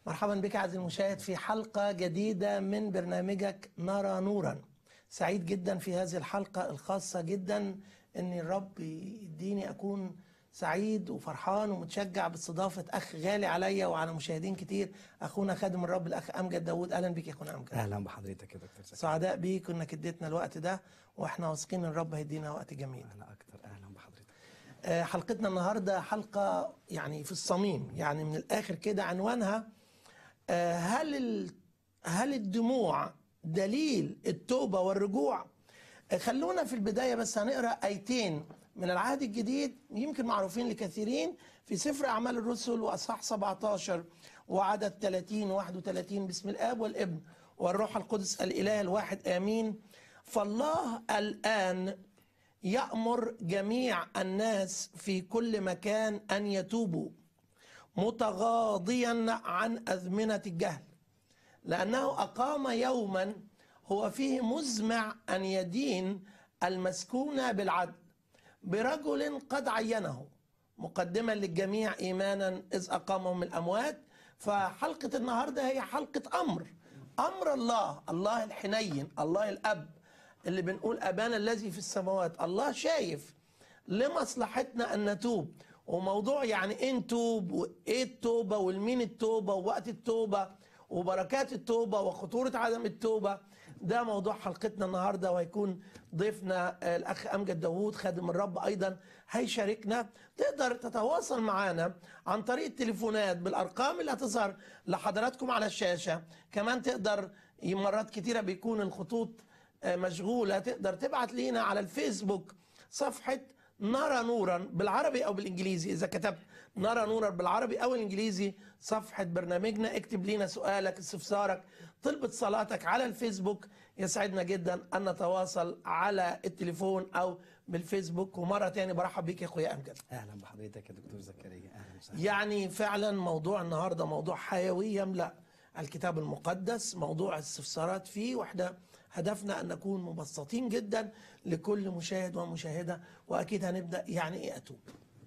مرحبا بك عزيزي المشاهد في حلقة جديدة من برنامجك نرى نورا سعيد جدا في هذه الحلقة الخاصة جدا ان الرب يديني اكون سعيد وفرحان ومتشجع باستضافة اخ غالي عليا وعلى مشاهدين كتير اخونا خادم الرب الاخ امجد داوود اهلا بك يا اخونا امجد اهلا بحضرتك يا دكتور زكي سعداء بيك انك اديتنا الوقت ده واحنا واثقين ان الرب هيدينا وقت جميل انا اكتر اهلا بحضرتك آه، حلقتنا النهارده حلقه يعني في الصميم يعني من الاخر كده عنوانها آه، هل ال- هل الدموع دليل التوبه والرجوع آه، خلونا في البدايه بس هنقرا ايتين من العهد الجديد يمكن معروفين لكثيرين في سفر اعمال الرسل واصحاح 17 وعدد 30 31 باسم الاب والابن والروح القدس الاله الواحد امين فالله الان يأمر جميع الناس في كل مكان أن يتوبوا متغاضيا عن أزمنة الجهل لأنه أقام يوما هو فيه مزمع أن يدين المسكون بالعدل برجل قد عينه مقدما للجميع إيمانا إذ أقامهم من الأموات فحلقة النهاردة هي حلقة أمر أمر الله الله الحنين الله الأب اللي بنقول أبانا الذي في السماوات الله شايف لمصلحتنا أن نتوب وموضوع يعني إيه نتوب وإيه التوبة والمين التوبة ووقت التوبة وبركات التوبة وخطورة عدم التوبة ده موضوع حلقتنا النهاردة وهيكون ضيفنا آه، الأخ أمجد داوود خادم الرب أيضا هيشاركنا تقدر تتواصل معنا عن طريق التليفونات بالأرقام اللي هتظهر لحضراتكم على الشاشة كمان تقدر مرات كتيرة بيكون الخطوط آه، مشغولة تقدر تبعت لينا على الفيسبوك صفحة نرى نورا بالعربي أو بالإنجليزي إذا كتبت نرى نورا بالعربي أو الإنجليزي صفحة برنامجنا اكتب لنا سؤالك استفسارك طلبة صلاتك على الفيسبوك يسعدنا جدا أن نتواصل على التليفون أو بالفيسبوك ومرة تاني برحب بيك يا أخويا أمجد اهلا بحضرتك يا دكتور زكريا اهلا وسهلا يعني فعلا موضوع النهارده موضوع حيوي يملا الكتاب المقدس موضوع استفسارات فيه واحنا هدفنا ان نكون مبسطين جدا لكل مشاهد ومشاهده واكيد هنبدا يعني ايه اتوب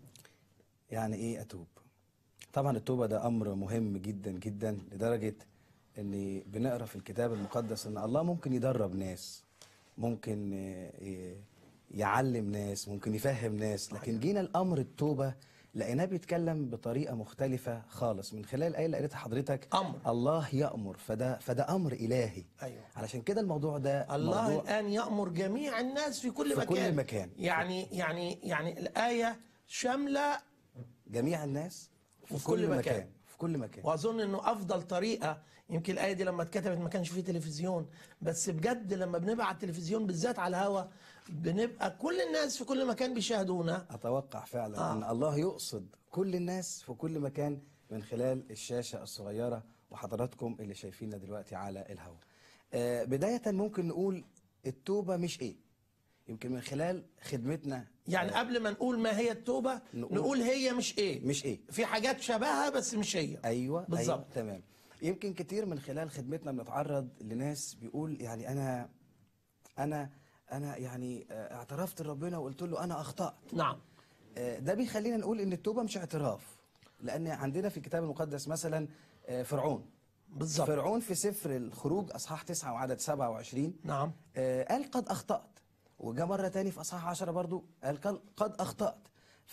يعني ايه اتوب طبعا التوبه ده امر مهم جدا جدا لدرجه ان بنقرا في الكتاب المقدس ان الله ممكن يدرب ناس ممكن آه، ي- يعلم ناس ممكن يفهم ناس لكن جينا الامر التوبه لقيناه بيتكلم بطريقه مختلفه خالص من خلال الايه اللي قريتها حضرتك أمر. الله يامر فده فده امر الهي أيوه. علشان كده الموضوع ده الله موضوع الان يامر جميع الناس في كل في كل مكان مكان. يعني يعني يعني الايه شامله جميع الناس في وفي كل, كل مكان. مكان. في كل مكان واظن انه افضل طريقه يمكن الايه دي لما اتكتبت ما كانش فيه تلفزيون بس بجد لما بنبقى على التلفزيون بالذات على الهوا بنبقى كل الناس في كل مكان بيشاهدونا اتوقع فعلا آه. آه. ان الله يقصد كل الناس في كل مكان من خلال الشاشه الصغيره وحضراتكم اللي شايفيننا دلوقتي على الهواء آه بدايه ممكن نقول التوبه مش ايه يمكن من خلال خدمتنا يعني قبل ما نقول ما هي التوبه نقول- نقول هي مش ايه مش ايه في حاجات شبهها بس مش هي ايوه بالظبط. أيوة تمام يمكن كتير من خلال خدمتنا بنتعرض لناس بيقول يعني انا انا انا يعني آه، اعترفت لربنا وقلت له انا اخطات نعم آه، ده بيخلينا نقول ان التوبه مش اعتراف لان عندنا في الكتاب المقدس مثلا آه، فرعون بالظبط فرعون في سفر الخروج اصحاح 9 وعدد 27 نعم آه، قال قد اخطات وجاء مره تاني في اصحاح 10 برضو قال قد- قد اخطات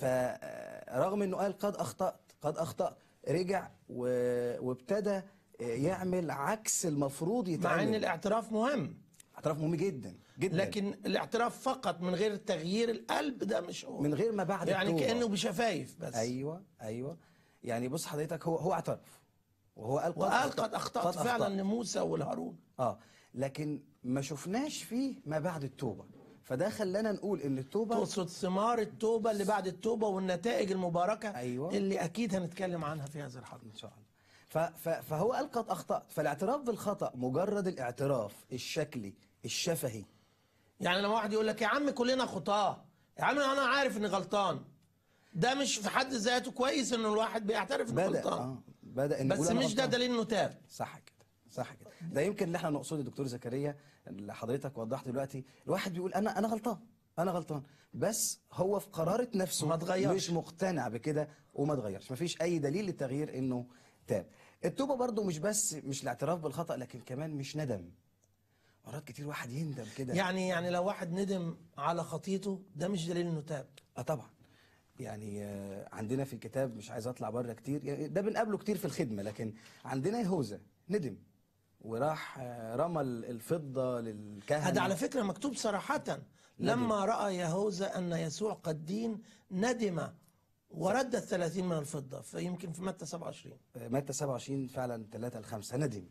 فرغم انه قال قد اخطات قد اخطات رجع و- وابتدى آه، يعمل عكس المفروض مع ان يتعمل الاعتراف مهم اعتراف مهم جدا جدا لكن الاعتراف فقط من غير تغيير القلب ده مش هو من غير ما بعد يعني التوبة. كانه بشفايف بس ايوه ايوه يعني بص حضرتك هو هو اعترف وهو قال قد وقال قد اخطات قد فعلا لموسى والهارون اه لكن ما شفناش فيه ما بعد التوبه فده خلانا نقول ان التوبه تقصد ثمار التوبة اللي بعد التوبة والنتائج المباركة أيوة. اللي أكيد هنتكلم عنها في هذه الحلقة ان شاء الله ف ف فهو قال قد اخطات فالاعتراف بالخطا مجرد الاعتراف الشكلي الشفهي يعني لما واحد يقول لك يا عم كلنا خطاة يا عم أنا عارف إني غلطان ده مش في حد ذاته كويس إن الواحد بيعترف إنه بدا غلطان اه بدا ان بس يقول أنا مش ده غلطان. دليل إنه تاب صح كده صح كده ده يمكن اللي احنا نقصده دكتور زكريا اللي حضرتك وضحت دلوقتي الواحد بيقول انا انا غلطان انا غلطان بس هو في قرارة نفسه ما اتغيرش. مش مقتنع بكده وما اتغيرش مفيش اي دليل للتغيير انه تاب التوبه برضو مش بس مش الاعتراف بالخطا لكن كمان مش ندم مرات كتير واحد يندم كده يعني يعني لو واحد ندم على خطيته ده مش دليل انه تاب اه طبعا يعني آه، عندنا في الكتاب مش عايز اطلع بره كتير يعني ده بنقابله كتير في الخدمه لكن عندنا يهوذا ندم وراح آه، رمى ال- الفضه للكهنه هذا على فكرة مكتوب صراحة لما رأى يهوذا أن يسوع قد دين ندم ورد الثلاثين من الفضة فيمكن في متى 27 متى 27 فعلا 3 ل 5 ندم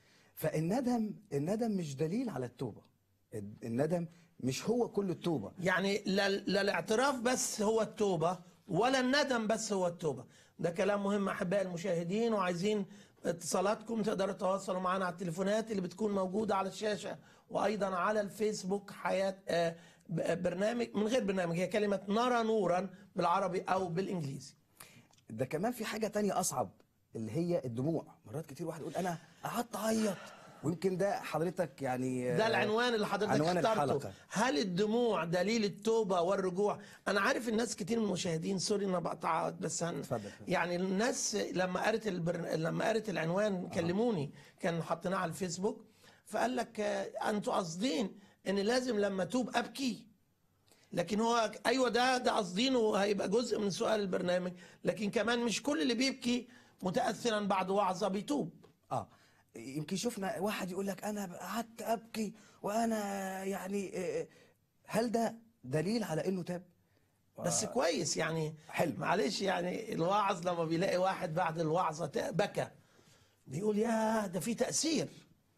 فالندم الندم مش دليل على التوبه الندم مش هو كل التوبه يعني لا, لا الاعتراف بس هو التوبة ولا الندم بس هو التوبة ده كلام مهم أحبائي المشاهدين وعايزين اتصالاتكم تقدروا تتواصلوا معنا على التليفونات اللي بتكون موجودة على الشاشة وأيضا على الفيسبوك حياة آه، ب- برنامج من غير برنامج هي كلمة نرى نورا بالعربي أو بالإنجليزي ده كمان في حاجه تانية اصعب اللي هي الدموع مرات كتير واحد يقول انا قعدت اعيط ويمكن ده حضرتك يعني ده العنوان اللي حضرتك عنوان اخترته الحلقة. هل الدموع دليل التوبة والرجوع انا عارف الناس كتير من المشاهدين سوري انا بقطعك بس هن اتفضل. يعني الناس لما قرت البر... لما قرت العنوان كلموني كان حاطيناه على الفيسبوك فقال لك آه، انتوا قاصدين ان لازم لما توب ابكي لكن هو ايوه ده ده قاصدينه هيبقى جزء من سؤال البرنامج لكن كمان مش كل اللي بيبكي متاثرا بعد وعظه بيتوب اه يمكن شفنا واحد يقول لك انا قعدت ابكي وانا يعني آه، هل ده دليل على انه تاب بس كويس يعني حلو. معلش يعني الواعظ لما بيلاقي واحد بعد الوعظه ت- بكى بيقول يا ده في تاثير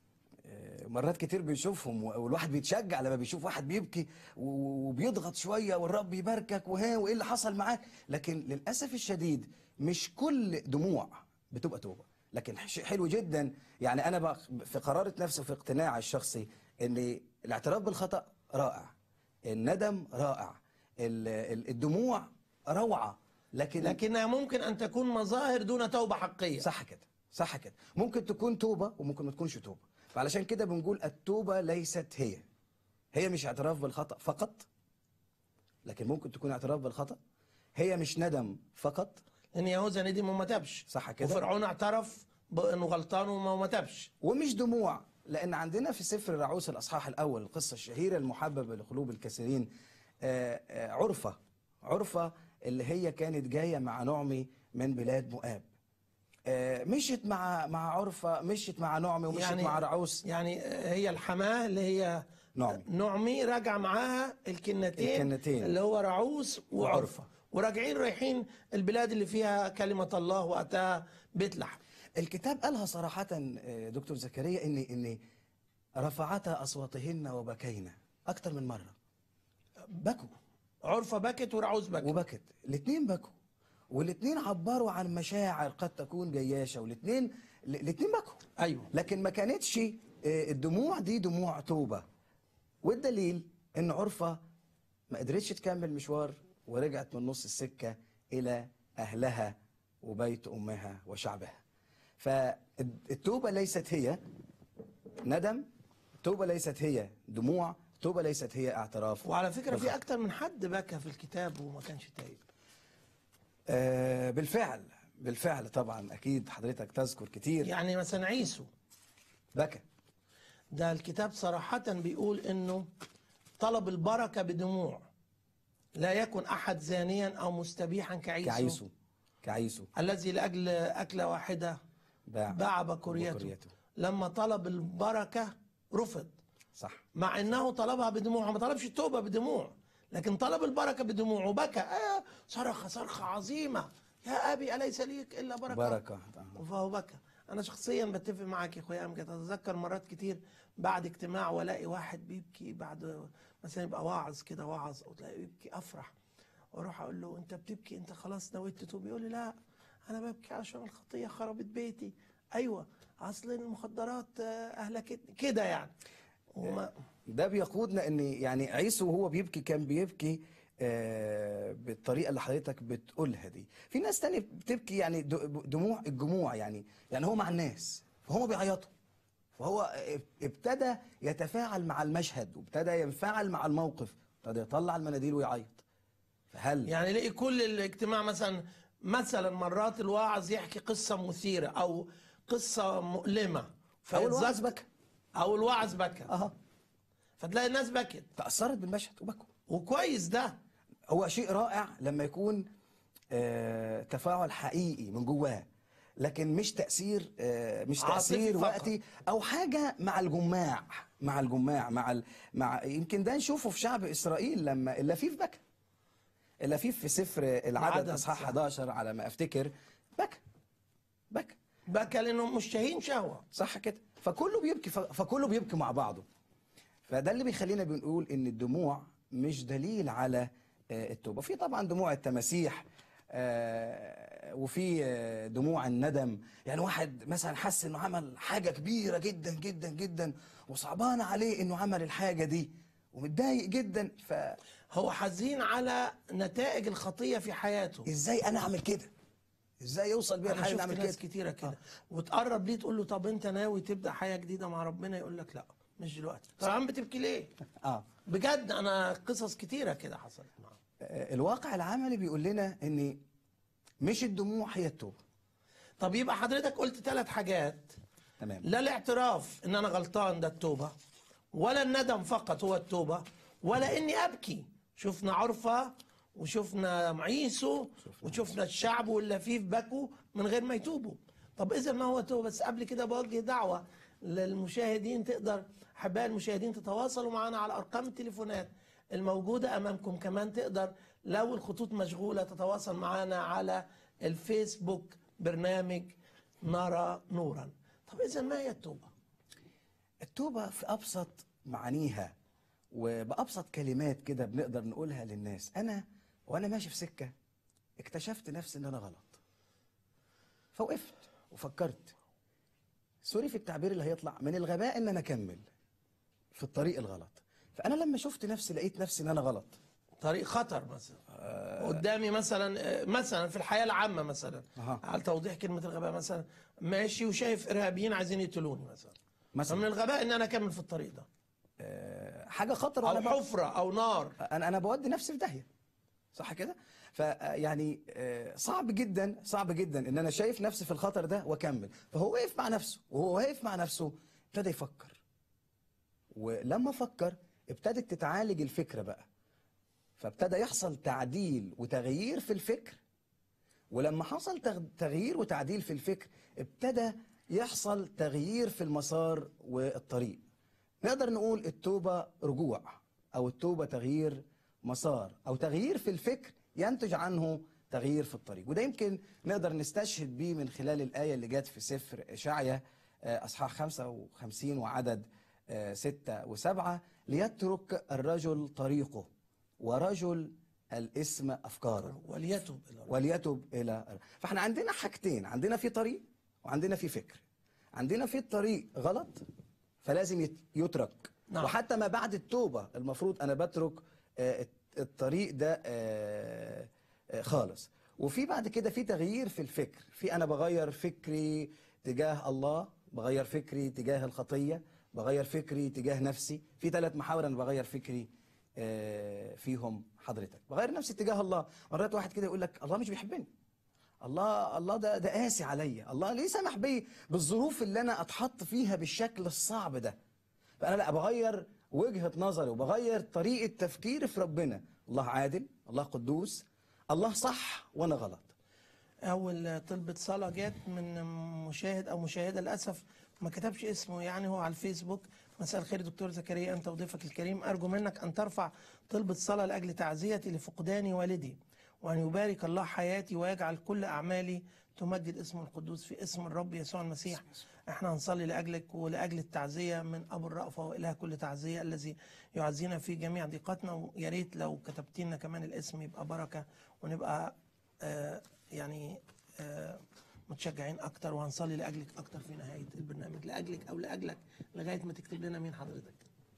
آه، مرات كتير بنشوفهم و- والواحد بيتشجع لما بيشوف واحد بيبكي و- وبيضغط شويه والرب يباركك وها وايه اللي حصل معاك لكن للاسف الشديد مش كل دموع بتبقى توبه لكن شيء حلو جدا يعني انا بق- في قرارة نفسي وفي اقتناعي الشخصي ان الاعتراف بالخطا رائع الندم رائع ال- ال- الدموع روعه لكن لكنها ممكن ان تكون مظاهر دون توبه حقيقيه صح كده صح كده ممكن تكون توبة وممكن ما تكونش توبة فعلشان كده بنقول التوبة ليست هي هي مش اعتراف بالخطأ فقط لكن ممكن تكون اعتراف بالخطأ هي مش ندم فقط لان يهوذا ندم وما تابش صح كده. وفرعون اعترف بانه غلطان وما ما تابش ومش دموع لأن عندنا في سفر الرعوس الأصحاح الأول القصة الشهيرة المحببة لقلوب الكثيرين آه، آه، عرفة عرفة اللي هي كانت جاية مع نعمي من بلاد مؤاب آه، مشيت مع مع عرفة مشيت مع نعمي ومشيت يعني مع رعوس يعني هي الحماه اللي هي نعمي. نعمي راجع معاها الكنتين الكنتين. اللي هو رعوس وعرفه وعرفة. وراجعين رايحين البلاد اللي فيها كلمه الله واتاها بيت لحم الكتاب قالها صراحة آه، دكتور زكريا إن إن رفعتا أصواتهن وبكينا أكتر من مرة بكوا عرفه بكت ورعوز بكت وبكت الاثنين بكوا والاثنين عبروا عن مشاعر قد تكون جياشة والاثنين الاثنين بكوا ايوه لكن ما كانتش آه، الدموع دي دموع توبة والدليل إن عرفة ما قدرتش تكمل مشوار ورجعت من نص السكة إلى أهلها وبيت أمها وشعبها فالتوبة ليست هي ندم التوبة ليست هي دموع التوبة ليست هي اعتراف وعلى فكره في بالخطأ. اكتر من حد بكى في الكتاب وما كانش تايب آه بالفعل بالفعل طبعا أكيد حضرتك تذكر كتير يعني مثلا عيسو بكى ده الكتاب صراحة بيقول انه طلب البركة بدموع لا يكن احد زانيا او مستبيحا كعيسو, كعيسو كعيسو الذي لاجل اكلة واحدة باع باع بكوريته بكوريته. لما طلب البركة رفض صح مع انه طلبها بدموع ما طلبش التوبة بدموع لكن طلب البركة بدموع وبكى آه صرخ صرخة عظيمة يا ابي اليس ليك الا بركة بركة فهو بكى انا شخصيا بتفق معاك يا اخويا امجد اتذكر مرات كتير بعد اجتماع والاقي واحد بيبكي بعد مثلا يبقى واعظ كده واعظ او تلاقيه بيبكي افرح واروح اقول له انت بتبكي انت خلاص نويت تتوب يقول لي لا انا ببكي عشان الخطيه خربت بيتي ايوه اصل المخدرات آه، اهلكتني كده يعني وما ده بيقودنا ان يعني عيسو وهو بيبكي كان بيبكي آه، بالطريقه اللي حضرتك بتقولها دي في ناس تانية بتبكي يعني د- دموع الجموع يعني يعني هو مع الناس فهم بيعيطوا فهو ابتدى يتفاعل مع المشهد وابتدى ينفعل مع الموقف ابتدى يطلع المناديل ويعيط فهل يعني لقي كل الاجتماع مثلا مثلا مرات الواعظ يحكي قصة مثيرة أو قصه مؤلمه او الوعظ فيتذكر- بكى او الوعظ بكى اها فتلاقي الناس بكت تاثرت بالمشهد وبكوا وكويس ده هو شيء رائع لما يكون آه، تفاعل حقيقي من جواه لكن مش تأثير آه، مش عاطفي تأثير فقط. وقتي أو حاجة مع الجماع مع الجماع مع ال... مع يمكن ده نشوفه في شعب إسرائيل لما اللفيف بكى اللفيف في سفر العدد العدد، أصحاح صح. 11 على ما أفتكر بكى بكى بكى لانهم مشتهين شهوه صح كده فكله بيبكي ف- فكله بيبكي مع بعضه فده اللي بيخلينا بنقول ان الدموع مش دليل على آه، التوبه في طبعا دموع التماسيح آه، وفي آه، دموع الندم يعني واحد مثلا حس انه عمل حاجه كبيره جدا جدا جدا وصعبان عليه انه عمل الحاجه دي ومتضايق جدا فازاي هو حزين على نتائج الخطيه في حياته انا اعمل كده ازاي يوصل بيا انا الحال شفت نعمل ناس كده كتيره كده وتقرب ليه تقول له طب انت ناوي تبدا حياه جديده مع ربنا يقول لك لا مش دلوقتي طب يا عم بتبكي ليه اه بجد انا قصص كتيره كده حصلت معاهم آه، الواقع العملي بيقول لنا ان مش الدموع هي التوبه طب يبقى حضرتك قلت ثلاث حاجات تمام لا الاعتراف ان انا غلطان ده التوبه ولا الندم فقط هو التوبه ولا اني ابكي شفنا عرفه وشفنا معيسو وشفنا الشعب واللفيف بكوا من غير ما يتوبوا طب اذا ما هو توبه بس قبل كده بوجه دعوه للمشاهدين تقدر احبائي المشاهدين تتواصلوا معنا على ارقام التليفونات الموجوده امامكم كمان تقدر لو الخطوط مشغوله تتواصل معنا على الفيسبوك برنامج نرى نورا طب اذا ما هي التوبه التوبة في أبسط معانيها وبأبسط كلمات كده بنقدر نقولها للناس أنا وأنا ماشي في سكة اكتشفت نفسي إن أنا غلط فوقفت وفكرت سوري في التعبير اللي هيطلع من الغباء إن أنا أكمل في الطريق الغلط فأنا لما شفت نفسي لقيت نفسي إن أنا غلط طريق خطر مثلا قدامي مثلا مثلا في الحياه العامه مثلا أها. على توضيح كلمه الغباء مثلا ماشي وشايف ارهابيين عايزين يقتلوني مثلا مثلا. فمن الغباء ان انا اكمل في الطريق ده آه، حاجة خطر او وأنا بقى- حفره او نار انا انا بودي نفسي في داهيه صح كده فيعني صعب جدا صعب جدا ان انا شايف نفسي في الخطر ده واكمل فهو وقف مع نفسه وهو واقف مع نفسه ابتدى يفكر ولما فكر ابتدت تتعالج الفكره بقى فابتدى يحصل تعديل وتغيير في الفكر ولما حصل تغ- تغيير وتعديل في الفكر ابتدى يحصل تغيير في المسار والطريق نقدر نقول التوبة رجوع أو التوبة تغيير مسار أو تغيير في الفكر ينتج عنه تغيير في الطريق وده يمكن نقدر نستشهد بيه من خلال الآية اللي جت في سفر إشعيا آه، أصحاح 55 وعدد آه، ستة وسبعة ليترك الرجل طريقه ورجل الاسم أفكاره وليتب الى الله وليتب الى فاحنا عندنا حاجتين عندنا في طريق وعندنا في فكر عندنا في الطريق غلط فلازم يت- يترك نعم. وحتى ما بعد التوبه المفروض انا بترك آه، الت- الطريق ده آه، آه، خالص وفي بعد كده في تغيير في الفكر في انا بغير فكري تجاه الله بغير فكري تجاه الخطيه بغير فكري تجاه نفسي في ثلاث محاور انا بغير فكري آه، فيهم حضرتك بغير نفسي تجاه الله مرات واحد كده يقول لك الله مش بيحبني الله الله ده ده قاسي عليا الله ليه سمح بي بالظروف اللي انا اتحط فيها بالشكل الصعب ده فانا لا بغير وجهة نظري وبغير طريقة تفكيري في ربنا الله عادل الله قدوس الله صح وانا غلط اول طلبة صلاة جت من مشاهد او مشاهدة للاسف ما كتبش اسمه يعني هو على الفيسبوك مساء الخير دكتور زكريا انت وضيفك الكريم ارجو منك ان ترفع طلبة صلاة لاجل تعزيتي لفقدان والدي وان يبارك الله حياتي ويجعل كل اعمالي تمجد اسمه القدوس في اسم الرب يسوع المسيح احنا هنصلي لاجلك ولاجل التعزيه من ابو الرأفه واله كل تعزيه الذي يعزينا في جميع ضيقاتنا ويا ريت لو كتبت لنا كمان الاسم يبقى بركه ونبقى آه يعني آه متشجعين اكتر وهنصلي لاجلك اكتر في نهايه البرنامج لاجلك او لاجلك لغايه ما تكتب لنا مين حضرتك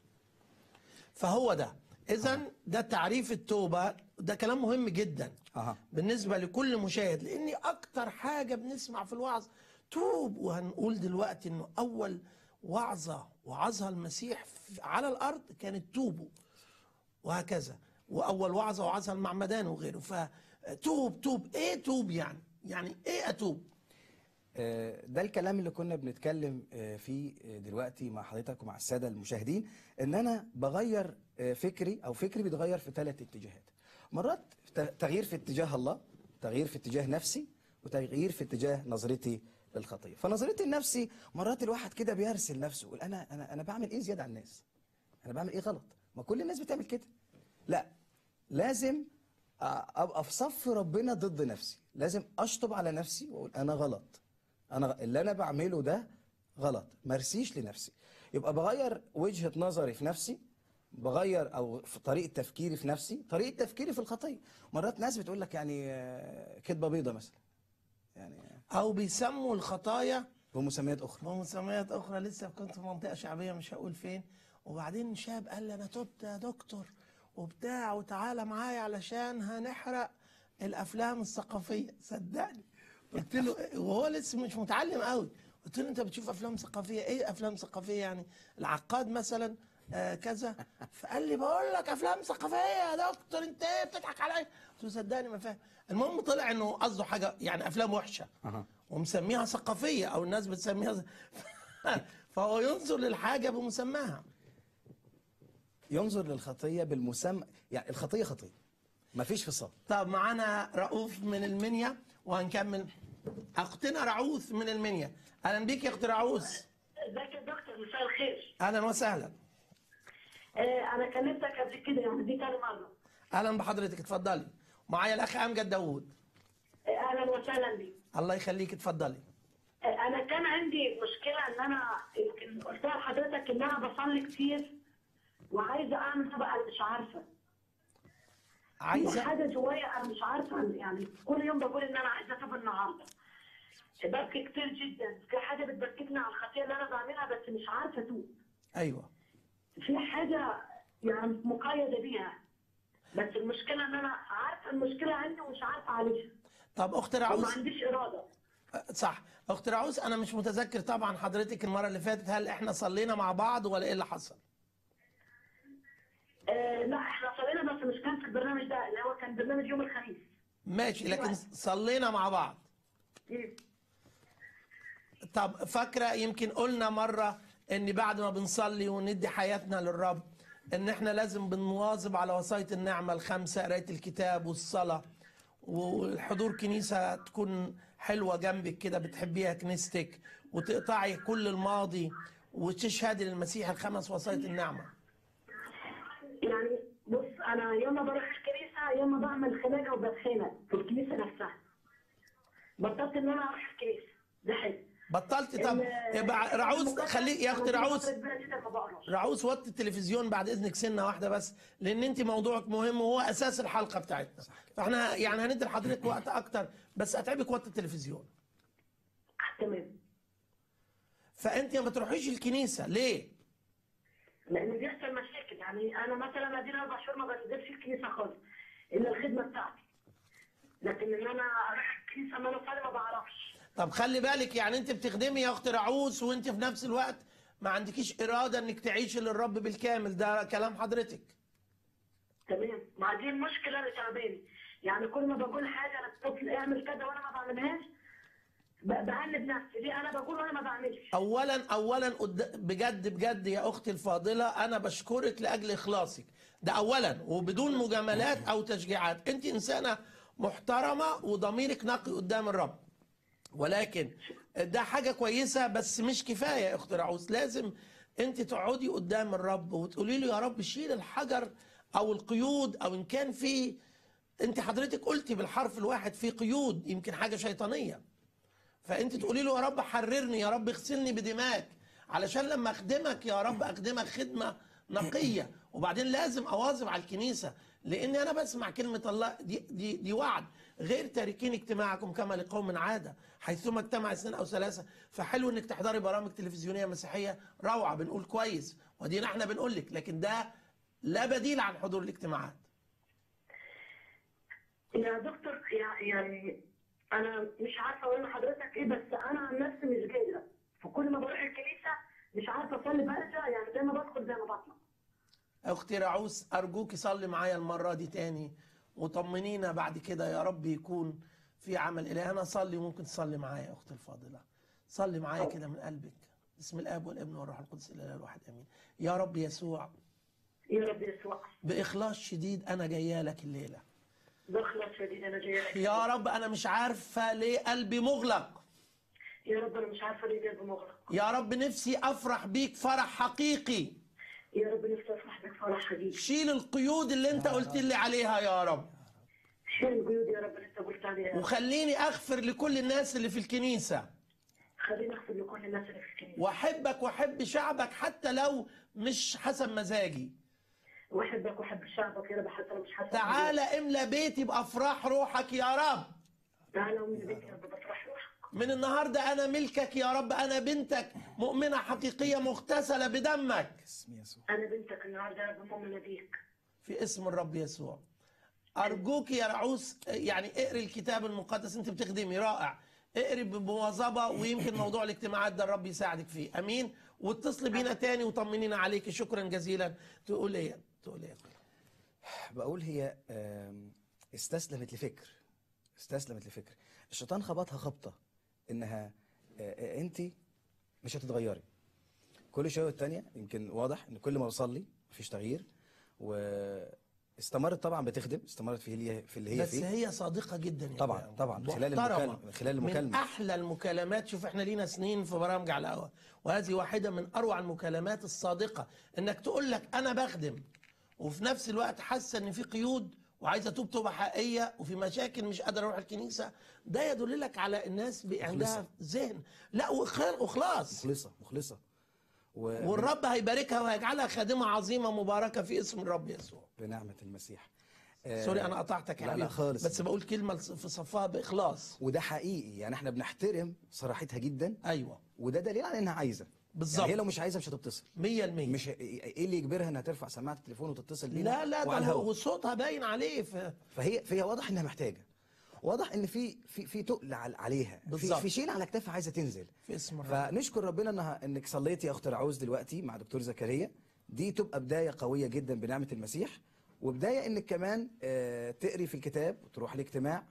فهو ده اذا ده تعريف التوبه ده كلام مهم جدا أها. بالنسبه لكل مشاهد لاني اكتر حاجه بنسمع في الوعظ توب وهنقول دلوقتي انه اول وعظه وعظها المسيح في- على الارض كانت توبوا وهكذا واول وعظه وعظها المعمدان وغيره فتوب توب ايه توب يعني يعني ايه اتوب آه، ده الكلام اللي كنا بنتكلم آه، فيه آه، دلوقتي مع حضرتك ومع الساده المشاهدين ان انا بغير آه، فكري او فكري بيتغير في ثلاث اتجاهات مرات ت- تغيير في اتجاه الله تغيير في اتجاه نفسي وتغيير في اتجاه نظرتي للخطيه فنظرتي لنفسي مرات الواحد كده بيرسل نفسه يقول انا انا انا بعمل ايه زياده عن الناس انا بعمل ايه غلط ما كل الناس بتعمل كده لا لازم أ- ابقى في صف ربنا ضد نفسي لازم اشطب على نفسي واقول انا غلط انا غ- اللي انا بعمله ده غلط مرسيش لنفسي يبقى بغير وجهة نظري في نفسي بغير او في طريقة تفكيري في نفسي طريقة تفكيري في الخطية مرات ناس بتقول لك يعني آه، كدبة بيضة مثلا يعني او بيسموا الخطايا بمسميات اخرى بمسميات اخرى لسه كنت في منطقه شعبيه مش هقول فين وبعدين شاب قال لي انا تبت يا دكتور وبتاع وتعالى معايا علشان هنحرق الافلام الثقافيه صدقني قلت له إيه؟ وهو لسه مش متعلم قوي قلت له انت بتشوف افلام ثقافيه ايه افلام ثقافيه يعني العقاد مثلا آه كذا فقال لي بقول لك افلام ثقافيه يا دكتور انت ايه بتضحك عليا قلت له صدقني ما فاهم المهم طلع انه قصده حاجه يعني افلام وحشه أها. ومسميها ثقافيه او الناس بتسميها فهو ينظر للحاجه بمسماها ينظر للخطية بالمسمى يعني الخطية خطية مفيش فصال طب معانا رؤوف من المنيا وهنكمل اختنا رعوث من المنيا اهلا بيك يا اخت رعوث ازيك يا دكتور مساء الخير اهلا وسهلا آه انا كلمتك قبل كده يعني دي تاني مره اهلا بحضرتك اتفضلي معايا الاخ امجد داوود آه اهلا وسهلا بيك الله يخليك اتفضلي آه انا كان عندي مشكله ان انا يمكن قلت لحضرتك ان انا بصلي كتير وعايزه اعمل ده بقى مش عارفه في عايزه حاجه جوايا انا مش عارفه يعني كل يوم بقول ان انا عايزه اتوب النهارده ببكي كتير جدا في حاجه بتبكتني على الخطيه اللي انا بعملها بس مش عارفه اتوب ايوه في حاجة يعني مقيدة بيها بس المشكلة ان انا عارفة المشكلة عندي ومش عارفة اعالجها طب اخت وما رعوث عنديش ارادة صح اخت رعوث انا مش متذكر طبعا حضرتك المره اللي فاتت هل احنا صلينا مع بعض ولا ايه اللي حصل آه لا احنا صلينا بس مش كان في البرنامج ده اللي هو كان برنامج يوم الخميس ماشي لكن صلينا مع بعض مم. طب فاكرة يمكن قلنا مرة ان بعد ما بنصلي وندي حياتنا للرب ان احنا لازم بنواظب على وصاية النعمة الخمسة قراية الكتاب والصلاة والحضور كنيسة تكون حلوة جنبك كده بتحبيها كنيستك وتقطعي كل الماضي وتشهدي للمسيح الخمس وصاية النعمة يعني بص انا يوم ما بروح الكنيسة يوم ما بعمل خناقة وبتخانق في الكنيسة نفسها بطلت ان انا اروح الكنيسة ده حلو بطلت طب يبقى رعوز خليك يا اختي رعوز رعوز رعوز وطي التلفزيون بعد اذنك سنه واحده بس لان انت موضوعك مهم وهو اساس الحلقه بتاعتنا فاحنا يعني هندي لحضرتك وقت اكتر بس اتعبك وطي التلفزيون تمام فانت ما بتروحيش الكنيسه ليه لان بيحصل مشاكل يعني انا مثلا ادينا اربع شهور ما بنزلش الكنيسه خالص الا الخدمه بتاعتي لكن ان انا اروح الكنيسه ما انا فعلا ما بعرفش طب خلي بالك يعني انت بتخدمي يا اخت رعوز وانت في نفس الوقت ما عندكيش اراده انك تعيشي للرب بالكامل ده كلام حضرتك تمام ما دي المشكله اللي تعباني يعني كل ما بقول حاجه للطفل اعمل كذا وانا ما بعملهاش ب- بأنب نفسي دي انا بقول وانا ما بعملش اولا اولا قد- بجد بجد يا اختي الفاضله انا بشكرك لاجل اخلاصك ده اولا وبدون مجاملات او تشجيعات انت انسانه محترمه وضميرك نقي قدام الرب ولكن ده حاجه كويسه بس مش كفايه يا اخت رعوز لازم انت تقعدي قدام الرب وتقولي له يا رب شيل الحجر او القيود او ان كان في انت حضرتك قلتي بالحرف الواحد في قيود يمكن حاجه شيطانيه فانت تقولي له يا رب حررني يا رب اغسلني بدماك علشان لما اخدمك يا رب اخدمك خدمه نقيه وبعدين لازم اواظب على الكنيسه لاني انا بسمع كلمه الله دي دي دي وعد غير تاركين اجتماعكم كما لقوم عاده حيثما اجتمع اثنين او ثلاثه فحلو انك تحضري برامج تلفزيونيه مسيحيه روعه بنقول كويس ودينا احنا بنقول لك لكن ده لا بديل عن حضور الاجتماعات يا دكتور يع- يعني انا مش عارفه اقول لحضرتك ايه بس انا عن نفسي مش قادره فكل ما بروح الكنيسه مش عارفه اصلي برجع يعني زي ما بدخل زي ما بطلع اختي رعوس ارجوك صلي معايا المره دي تاني وطمنينا بعد كده يا رب يكون في عمل إلهي أنا أصلي وممكن تصلي معايا يا أختي الفاضلة صلي معايا كده من قلبك بسم الآب والابن والروح القدس الإله الواحد آمين يا رب يسوع يا رب يسوع بإخلاص شديد أنا جاية لك الليلة بخلص شديد انا جايه لك يا رب أنا مش عارفة ليه قلبي مغلق يا رب انا مش عارفه ليه قلبي مغلق يا رب نفسي أفرح بيك فرح حقيقي يا رب نفسي افرح بك فرح حقيقي شيل القيود اللي انت قلت لي عليها يا رب شيل القيود يا رب اللي انت قلت عليها يا رب. وخليني أغفر لكل الناس اللي في الكنيسة خليني اغفر لكل الناس اللي في الكنيسه واحبك واحب شعبك حتى لو مش حسب مزاجي واحبك واحب شعبك يا رب حتى لو مش حاسس تعالى املى بيتي بافراح روحك يا رب تعالى ومن بيتي يا رب بفرح روحك من النهارده انا ملكك يا رب انا بنتك مؤمنه حقيقيه مغتسله بدمك اسم يسوع انا بنتك النهارده يا رب مؤمنه بيك في اسم الرب يسوع ارجوك يا رعوس يعني اقري الكتاب المقدس انت بتخدمي رائع اقري بمواظبه ويمكن موضوع الاجتماعات ده الرب يساعدك فيه امين واتصلي بينا تاني وطمنينا عليك شكرا جزيلا تقول ايه تقول ايه بقول هي آم، استسلمت لفكر استسلمت لفكر الشيطان خبطها خبطة انها انت مش هتتغيري كل شوية والتانية يمكن واضح ان كل ما بصلي مفيش تغيير واستمرت طبعا بتخدم استمرت في اللي في اللي هي بس فيه هي صادقه جدا يا طبعاً، جماعة. طبعاً، خلال محترمة. المكالمة- من خلال من المكالمة. احلى المكالمات شوف احنا لينا سنين في برامج على الهواء وهذه واحده من اروع المكالمات الصادقه انك تقول لك انا بخدم وفي نفس الوقت حاسه ان في قيود وعايزه توب توبه حقيقيه وفي مشاكل مش قادره اروح الكنيسه ده يدل لك على الناس بي- عندها ذهن لا وخير وخلاص مخلصة مخلصة و... والرب هيباركها وهيجعلها خادمه عظيمه مباركه في اسم الرب يسوع بنعمة المسيح آه، سوري انا قطعتك يا لا لا حبيبي خالص بس بقول كلمه في صفها باخلاص وده حقيقي يعني احنا بنحترم صراحتها جدا ايوه وده دليل على انها عايزه بالظبط. يعني هي لو مش عايزه مش هتتصل 100% مش ايه اللي يجبرها انها ترفع سماعه التليفون وتتصل بينا لا لا وعلى ده الهوا وصوتها باين عليه ف... فهي فهي واضح انها محتاجه واضح ان في في في تقل على- عليها في, بالظبط. في شيل على كتافها عايزه تنزل في اسم الرب فنشكر ربنا انها انك صليتي يا اخت رعوز دلوقتي مع دكتور زكريا دي تبقى بدايه قويه جدا بنعمه المسيح وبدايه انك كمان آه، تقري في الكتاب وتروح الاجتماع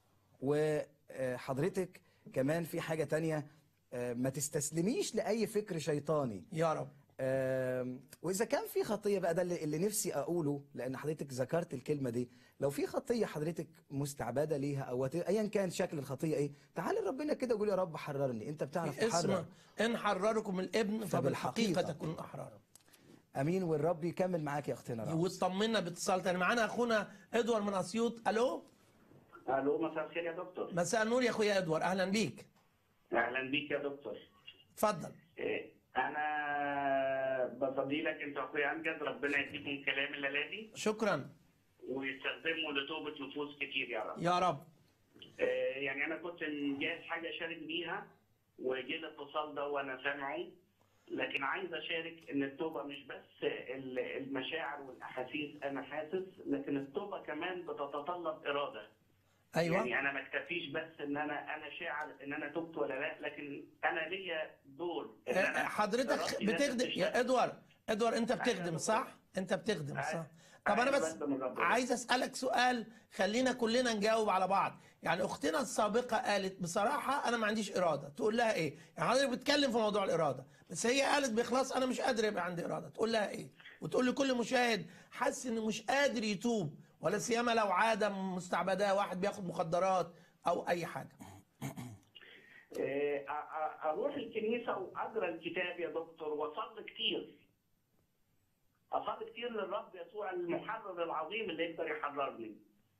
وحضرتك كمان في حاجه تانية آه، ما تستسلميش لاي فكر شيطاني يا رب آم، واذا كان في خطيه بقى ده اللي اللي نفسي اقوله لان حضرتك ذكرت الكلمه دي لو في خطيه حضرتك مستعبده ليها او وات- ايا كان شكل الخطيه ايه تعالي لربنا كده وقول يا رب حررني انت بتعرف في اسم تحرر ان حرركم الابن فبالحقيقه فبالحقيقة. تكون احرارا امين والرب يكمل معاك يا اختنا رعوز. وطمنا باتصال تاني معانا اخونا ادوار من اسيوط الو الو مساء الخير يا دكتور مساء النور يا اخويا ادوار اهلا بيك اهلا بيك يا دكتور اتفضل إيه، انا بصلي لك انت واخويا امجد ربنا يديكم كلام الليالي شكرا ويستخدمه لتوبه نفوس كتير يا رب يا رب إيه، يعني انا كنت مجهز حاجه اشارك بيها وجه الاتصال ده وانا سامعه لكن عايز اشارك ان التوبه مش بس ال- المشاعر والاحاسيس انا حاسس لكن التوبه كمان بتتطلب اراده ايوه يعني انا ما اكتفيش بس ان انا انا شاعر ان انا تبت ولا لا لكن انا ليا دور إن آه، أنا حضرتك إرادتي لازم بتخدم تشتغل. يا ادوار ادوار انت أيوة بتخدم يا صح انت بتخدم صح أيوة. طب انا أيوة بس بخدم الرب. عايز اسالك سؤال خلينا كلنا نجاوب على بعض يعني اختنا السابقه قالت بصراحه انا ما عنديش اراده تقول لها ايه يعني حضرتك بتتكلم في موضوع الاراده بس هي قالت باخلاص انا مش قادر يبقى عندي اراده تقول لها ايه وتقول لكل مشاهد حاسس انه مش قادر يتوب ولا سيما لو عاده مستعبداه واحد بياخد مخدرات او اي حاجه إيه، أ- أ- اروح الكنيسه واقرا الكتاب يا دكتور واصلي كتير اصلي كتير للرب يسوع المحرر العظيم اللي يقدر يحررني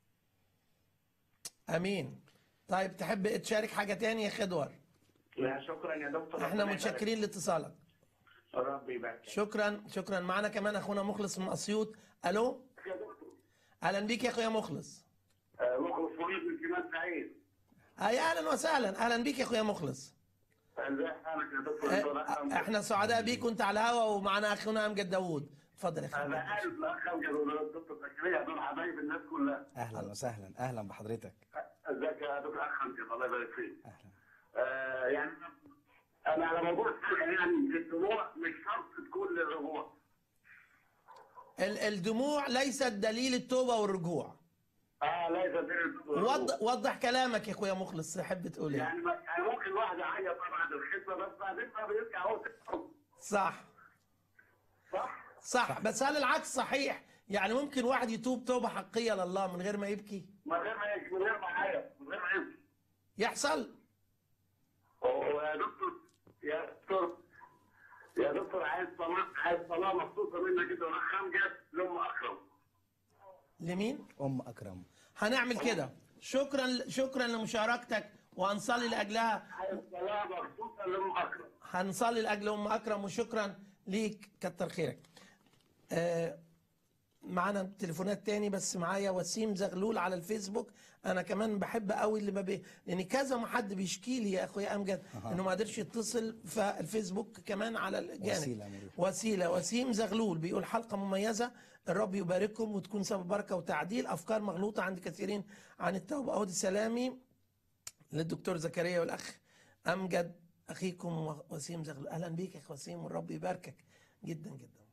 امين طيب تحب تشارك حاجه تانية يا خدور لا شكرا يا دكتور احنا ربنا متشكرين لاتصالك يبارك. الرب يبارك شكرا شكرا معنا كمان اخونا مخلص من اسيوط الو يا دكتور اهلا بيك يا اخويا مخلص آه، مخلص فريد من كمان سعيد اي اهلا وسهلا اهلا بيك يا اخويا مخلص ازي حالك يا دكتور اه، أنت أهلاً. احنا سعداء بيك وانت على الهوا ومعنا اخونا امجد داوود اتفضل يا انا اخويا عارف الاخ امجد والدكتور زكريا دول حبايب الناس كلها اهلا وسهلا اهلا بحضرتك ازيك يا دكتور اخ امجد الله يبارك فيك اهلا آه يعني انا على موضوع الحلقه يعني الدموع مش شرط تكون للرجوع ال- الدموع ليست دليل التوبه والرجوع اه ليس بر وضح وضح كلامك يا اخويا مخلص تحب تقول ايه يعني ما- يعني ممكن واحد يعيط بعد الخدمه بس بعدين ما بيرجع هو تاني. صح صح؟ صح بس هل العكس صحيح يعني ممكن واحد يتوب توبه حقيقيه لله من غير ما يبكي من غير ما يجي- من غير ما يعيط من غير ما يبكي يحصل ويا دكتور يا دكتور يا دكتور عايز صلاه عايز صلاه مخصوصه منك كده ونخ امجد لام اكرم لمين ام اكرم هنعمل كده شكرا شكرا لمشاركتك وهنصلي لاجلها عايز صلاه مخصوصه لام اكرم هنصلي لاجل ام اكرم وشكرا ليك كتر خيرك آه معانا تليفونات تاني بس معايا وسيم زغلول على الفيسبوك انا كمان بحب قوي اللي ما بي... لان كذا ما حد بيشكي لي يا اخويا امجد انه ما قدرش يتصل فالفيسبوك كمان على الجانب وسيلة مريحة. وسيله وسيم زغلول بيقول حلقه مميزه الرب يبارككم وتكون سبب بركه وتعديل افكار مغلوطه عند كثيرين عن التوبه اودي سلامي للدكتور زكريا والاخ امجد اخيكم وسيم زغلول اهلا بيك يا اخ وسيم والرب يباركك جدا جدا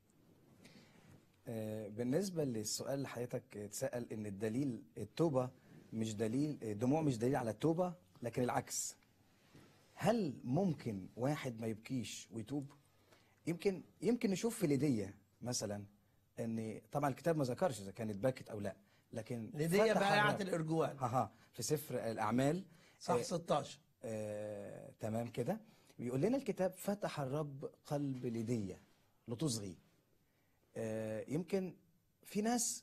آه، بالنسبة للسؤال اللي حضرتك اتسأل ان الدليل التوبة مش دليل الدموع مش دليل على التوبة لكن العكس هل ممكن واحد ما يبكيش ويتوب يمكن يمكن نشوف في ليدية مثلا ان طبعا الكتاب ما ذكرش اذا كانت بكت او لا لكن لدي فتح بائعة الرب. الارجوان ها ها في سفر الاعمال صح آه، 16 آه، تمام كده بيقول لنا الكتاب فتح الرب قلب ليدية لتصغي آه، يمكن في ناس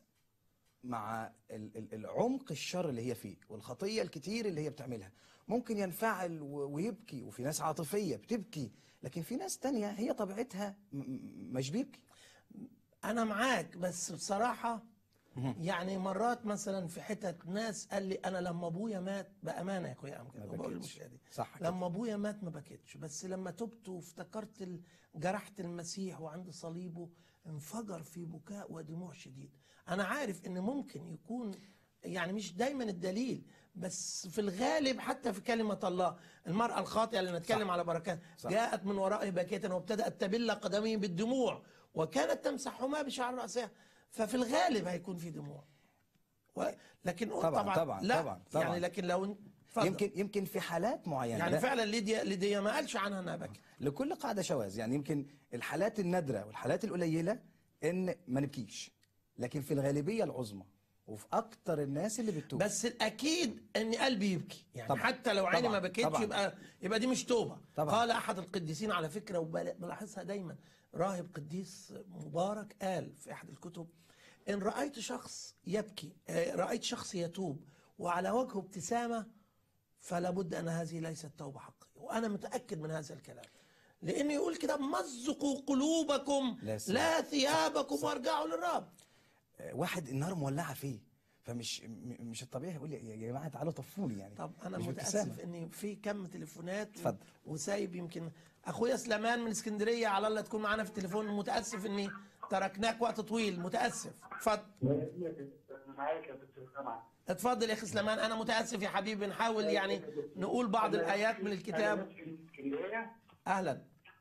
مع ال- ال- العمق الشر اللي هي فيه والخطية الكتير اللي هي بتعملها ممكن ينفعل و- ويبكي وفي ناس عاطفية بتبكي لكن في ناس تانية هي طبيعتها م- م- مش بيبكي انا معاك بس بصراحه يعني مرات مثلا في حتت ناس قال لي انا لما ابويا مات بامانه يا اخويا امجد ما وبقول بكتش. المشكله دي صح كده. لما ابويا مات ما بكيتش بس لما تبت وافتكرت ال- جرحة المسيح وعند صليبه انفجر في بكاء ودموع شديد انا عارف ان ممكن يكون يعني مش دايما الدليل بس في الغالب حتى في كلمة الله المرأة الخاطئة اللي نتكلم صح. على بركات صح. جاءت من ورائه باكية وابتدأت تبل قدمه بالدموع وكانت تمسحهما بشعر رأسها ففي الغالب هيكون في دموع و... لكن طبعاً، طبعاً، لا طبعاً، طبعاً. يعني لكن لو إن- اتفضل. يمكن يمكن في حالات معينة يعني لا. فعلا ليديا ليديا ما قالش عنها انها بكت لكل قاعدة شواذ يعني يمكن الحالات النادرة والحالات القليلة ان ما نبكيش لكن في الغالبية العظمى وفي اكتر الناس اللي بتتوب بس الاكيد ان قلبي يبكي يعني طبعاً، حتى لو عيني طبعاً، ما بكتش طبعاً. يبقى يبقى دي مش توبه طبعاً. قال احد القديسين على فكره وبلاحظها دايما راهب قديس مبارك قال في احد الكتب ان رايت شخص يبكي آه، رايت شخص يتوب وعلى وجهه ابتسامه فلا بد ان هذه ليست توبه حقيقيه وانا متاكد من هذا الكلام لانه يقول كده مزقوا قلوبكم لا سيما. لا ثيابكم وارجعوا للرب آه، واحد النار مولعة فيه فمش م- مش الطبيعي يقول يا يا جماعة تعالوا طفوني يعني طب انا مش متاسف بابتسامة. اني في كم تليفونات و- اتفضل. وسايب يمكن اخويا سليمان من اسكندريه على الله تكون معانا في التليفون متاسف اني تركناك وقت طويل متاسف اتفضل معاك يا دكتور سامع اتفضل يا اخي سليمان انا متاسف يا حبيبي بنحاول يعني نقول بعض الايات من الكتاب أنا في اسكندريه اهلا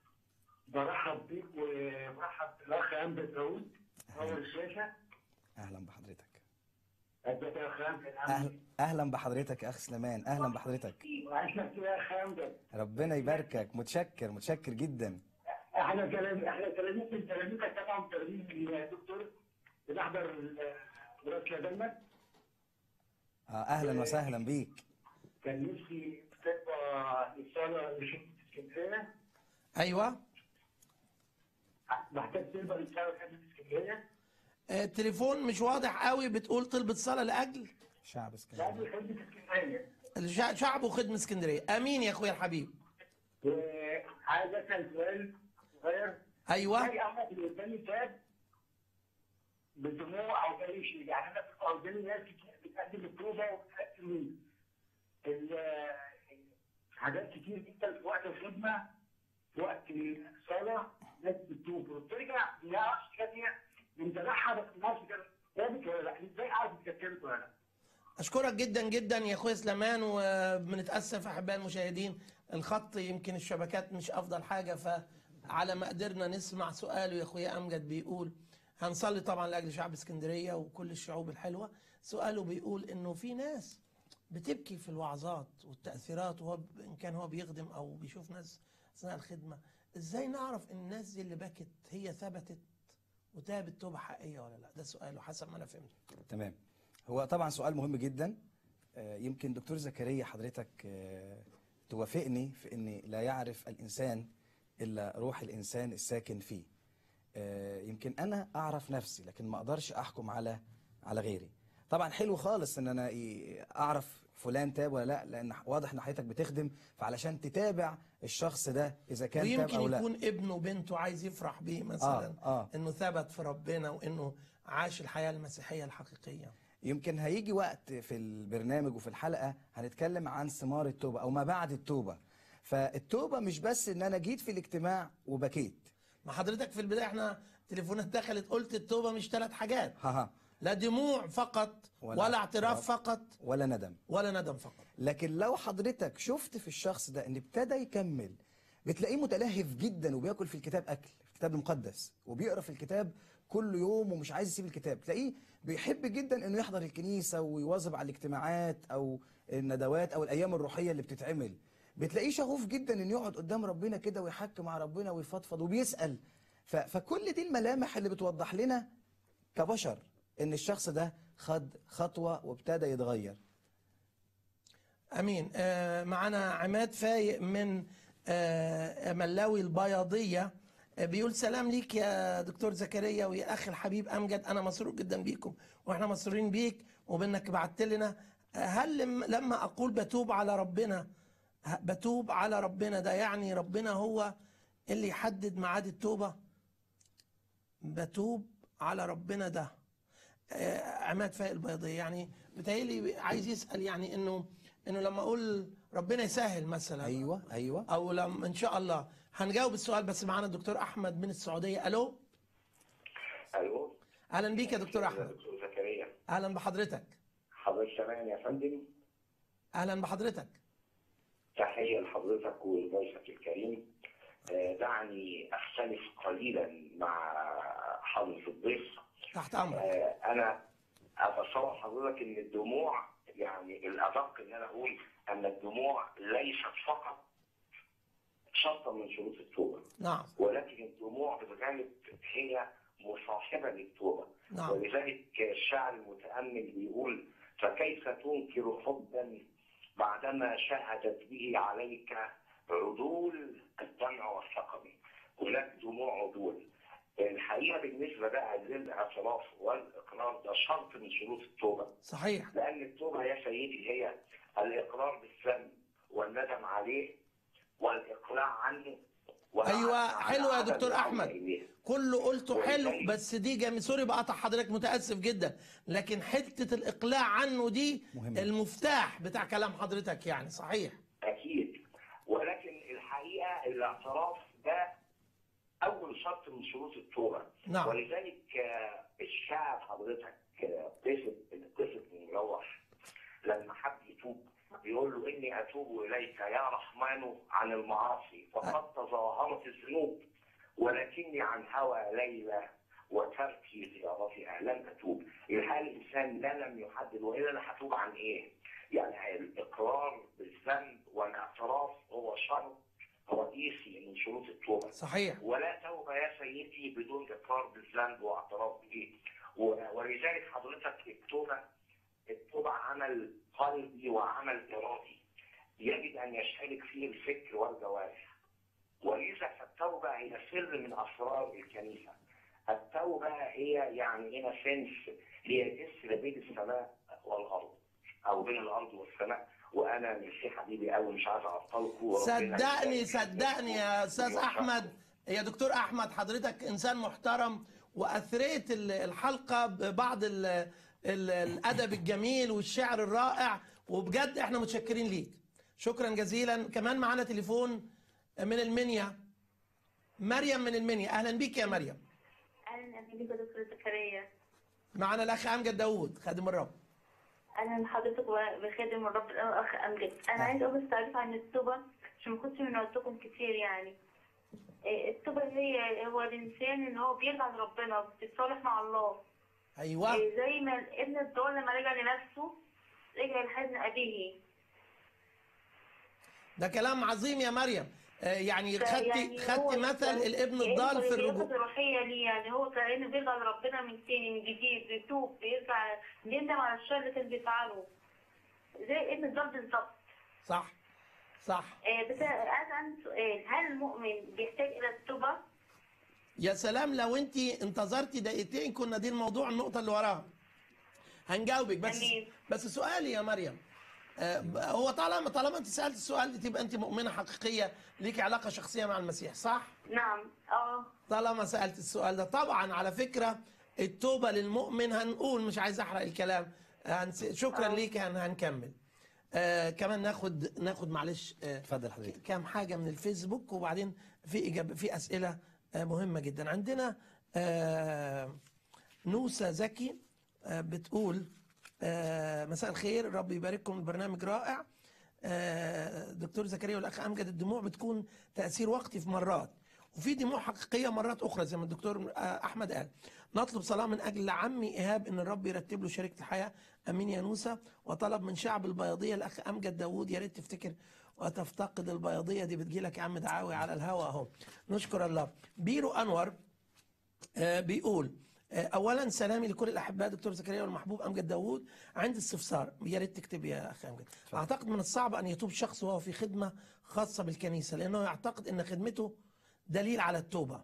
برحب بيك وبرحب بالاخ امجد داوود اول الشاشه اهلا بحضرتك ازيك يا اخ امجد أهل اهلا بحضرتك يا اخ سليمان اهلا بحضرتك وعشنا يا اخ امجد ربنا يباركك متشكر متشكر جدا احنا تلاميذ احنا تلاميذ من تلاميذك طبعا تلاميذ الدكتور بنحضر ال- دراسه لدنا آه، اهلا وسهلا بيك كان نفسي تبقى رساله لشركه اسكندريه ايوه محتاج تبقى رساله لشركه اسكندريه آه، التليفون مش واضح قوي بتقول طلبة صلاة لأجل شعب لا اسكندريه دي خدمه اسكندريه الشع- شعب وخدمة اسكندرية أمين يا أخويا الحبيب وعايز اسال سؤال صغير أيوه زي احمد اللي قدامي تاب بالدموع او باي شيء يعني انا ببقى قدامي ناس كتير بتقدم التوبه وبتقدم ال- حاجات كتير جدا في وقت الخدمه في وقت الصلاه ناس بتتوب وبترجع ما اعرفش ثانيه من تبعها بس ما اعرفش كانت تابت ولا لا ازاي اعرف اذا كانت ولا لا اشكرك جدا جدا يا اخويا سليمان وبنتاسف احباء المشاهدين الخط يمكن الشبكات مش افضل حاجه فعلى ما قدرنا نسمع سؤاله يا اخويا امجد بيقول هنصلي طبعا لاجل شعب اسكندريه وكل الشعوب الحلوه سؤاله بيقول انه في ناس بتبكي في الوعظات والتاثيرات وهو ب- ان كان هو بيخدم او بيشوف ناس اثناء الخدمه ازاي نعرف ان الناس دي اللي بكت هي ثبتت وتابت توبه حقيقيه ولا لا ده سؤاله حسب ما انا فهمت تمام هو طبعا سؤال مهم جدا آه، يمكن دكتور زكريا حضرتك آه، توافقني في ان لا يعرف الانسان الا روح الانسان الساكن فيه آه، يمكن انا اعرف نفسي لكن ما اقدرش احكم على على غيري طبعا حلو خالص ان انا ي- اعرف فلان تاب ولا لا لان واضح ان حضرتك بتخدم فعلشان تتابع الشخص ده اذا كان تاب ويمكن او لا يكون ابنه وبنته عايز يفرح بيه مثلا آه، آه. انه ثبت في ربنا وانه عاش الحياه المسيحيه الحقيقيه يمكن هيجي وقت في البرنامج وفي الحلقة هنتكلم عن ثمار التوبة أو ما بعد التوبة فالتوبة مش بس إن أنا جيت في الاجتماع وبكيت ما حضرتك في البدايه احنا تليفونات دخلت قلت التوبه مش ثلاث حاجات ها ها لا دموع فقط ولا ولا, اعتراف اعتراف. فقط ولا ندم ولا ندم فقط لكن لو حضرتك شفت في الشخص ده إن ابتدى يكمل بتلاقيه متلهف جدا وبياكل في الكتاب أكل في الكتاب المقدس وبيقرأ في الكتاب كل يوم ومش عايز يسيب الكتاب تلاقيه بيحب جدا انه يحضر الكنيسة ويواظب على الاجتماعات او الندوات او الايام الروحية اللي بتتعمل بتلاقيه شغوف جدا انه يقعد قدام ربنا كده ويحكي مع ربنا ويفضفض وبيسأل ف... فكل دي الملامح اللي بتوضح لنا كبشر ان الشخص ده خد خطوة وابتدى يتغير امين آه معنا عماد فايق من آه ملاوي البياضيه آه بيقول سلام ليك يا دكتور زكريا ويا اخي الحبيب امجد انا مسرور جدا بيكم واحنا مسرورين بيك وبانك بعت لنا آه، هل لم- لما اقول بتوب على ربنا ه- بتوب على ربنا ده يعني ربنا هو اللي يحدد ميعاد التوبه بتوب على ربنا ده آه، عماد فايق البيضية يعني بتهيألي عايز يسأل يعني انه انه لما اقول ربنا يسهل مثلا ايوه ايوه او لما ان شاء الله هنجاوب السؤال بس معانا الدكتور احمد من السعودية الو الو اهلا بيك يا دكتور احمد دكتور زكريا اهلا بحضرتك حضرتك تمام يا فندم اهلا بحضرتك تحيه لحضرتك ولضيفك الكريم آه، دعني اختلف قليلا مع حضرة الضيف تحت امرك آه، انا اتصور حضرتك ان الدموع يعني الادق ان انا اقول ان الدموع ليست فقط شرطا من شروط التوبه نعم ولكن الدموع بالغالب هي مصاحبه للتوبه نعم ولذلك الشاعر المتأمل بيقول فكيف تنكر حبا بعدما شهدت به عليك عدول الدمع والثقب هناك دموع عدول الحقيقة بالنسبة بقى للاعتراف والإقرار ده شرط من شروط التوبة صحيح لأن التوبة يا سيدي هي الإقرار بالذنب والندم عليه والإقلاع عنه والعزم ايوه على حلو يا عدم دكتور العودة احمد إليه. كله قلته حلو وإزاي؟ بس دي جم... سوري بقطع حضرتك متاسف جدا لكن حته الاقلاع عنه دي مهمة. المفتاح بتاع كلام حضرتك يعني صحيح أكيد ولكن الحقيقة الاعتراف ده أول شرط من شروط التوبة نعم. ولذلك آه، الشاعر حضرتك آه، قصة قصة المروح لما حب يتوب بيقول له إني أتوب إليك يا رحمن عن المعاصي فقد تظاهرت الذنوب ولكني عن هوى ليلى وتركي زيارتها لم أتوب الحال الإنسان لا لم يحدد وإلا أنا هتوب عن إيه؟ يعني الإقرار بالذنب والاعتراف هو شرط رئيسي من شروط التوبة صحيح ولا توبة يا سيدي بدون إقرار بالذنب واعتراف به و- ولذلك حضرتك التوبة التوبة عمل قلبي وعمل إرادي يجب أن يشترك فيه الفكر والجوارح ولذا فالتوبة هي سر من أسرار الكنيسة التوبة هي يعني هنا سنس هي جسر بين السماء والأرض أو بين الأرض والسماء وأنا ميرسي حبيبي قوي مش عايز أعطلكم وربنا صدقني يبارك صدقني يا استاذ ويوفقكم. احمد يا دكتور احمد حضرتك انسان محترم واثريت ال- الحلقه ببعض ال- ال- الادب الجميل والشعر الرائع وبجد احنا متشكرين ليك شكرا جزيلا كمان معانا تليفون من المنيا مريم من المنيا اهلا بيك يا مريم اهلا بيك يا دكتور زكريا معانا الاخ امجد داوود خادم الرب اهلا حضرتك بخادم الرب الاخ امجد انا عايز اقول بس تعريف عن التوبه عشان ما كنتش من وقتكم كتير يعني إيه، التوبه هي هو الانسان ان هو بيرجع لربنا بيتصالح مع الله ايوه إيه، زي ما ابن الضال لما رجع لنفسه رجع لحزن أبيه ده كلام عظيم يا مريم آه، يعني خدتي يعني خدتي هو مثل كان- الابن كأنه الضال في الرياضة الرجوع الروحية ليه يعني هو كأنه بيرجع لربنا من تاني من جديد بيتوب بيرجع بيندم على الشر اللي كان بيفعله زي ابن الضال بالظبط صح صح آه، بس عايز عندي سؤال هل المؤمن بيحتاج إلى التوبة؟ يا سلام لو انت انتظرتي دقيقتين كنا دي الموضوع النقطه اللي وراها هنجاوبك بس أمين. بس سؤالي يا مريم آه، هو طالما طالما انت سالت السؤال ده تبقى انت مؤمنه حقيقيه ليكي علاقه شخصيه مع المسيح صح نعم اه طالما سالت السؤال ده طبعا على فكره التوبه للمؤمن هنقول مش عايز احرق الكلام هنس... شكرا آه. ليك هن... هنكمل آه كمان ناخد ناخد معلش آه اتفضل حضرتك كام حاجه من الفيسبوك وبعدين في اجابه في اسئله آه مهمه جدا عندنا آه نوسة زكي آه بتقول آه مساء الخير رب يبارككم البرنامج رائع آه دكتور زكريا والاخ امجد الدموع بتكون تاثير وقتي في مرات وفي دموع حقيقيه مرات اخرى زي ما الدكتور آه احمد قال نطلب صلاه من اجل عمي ايهاب ان الرب يرتب له شريكه الحياه امين يا نوسة وطلب من شعب البياضيه الاخ امجد داوود يا ريت تفتكر وتفتقد البياضيه دي بتجيلك يا عم دعاوي على الهوا اهو نشكر الله بيرو انور آه، بيقول آه، اولا سلامي لكل الاحباء دكتور زكريا والمحبوب امجد داوود عندي استفسار يا ريت تكتب يا اخي امجد اعتقد من الصعب ان يتوب شخص وهو في خدمه خاصه بالكنيسه لانه يعتقد ان خدمته دليل على التوبه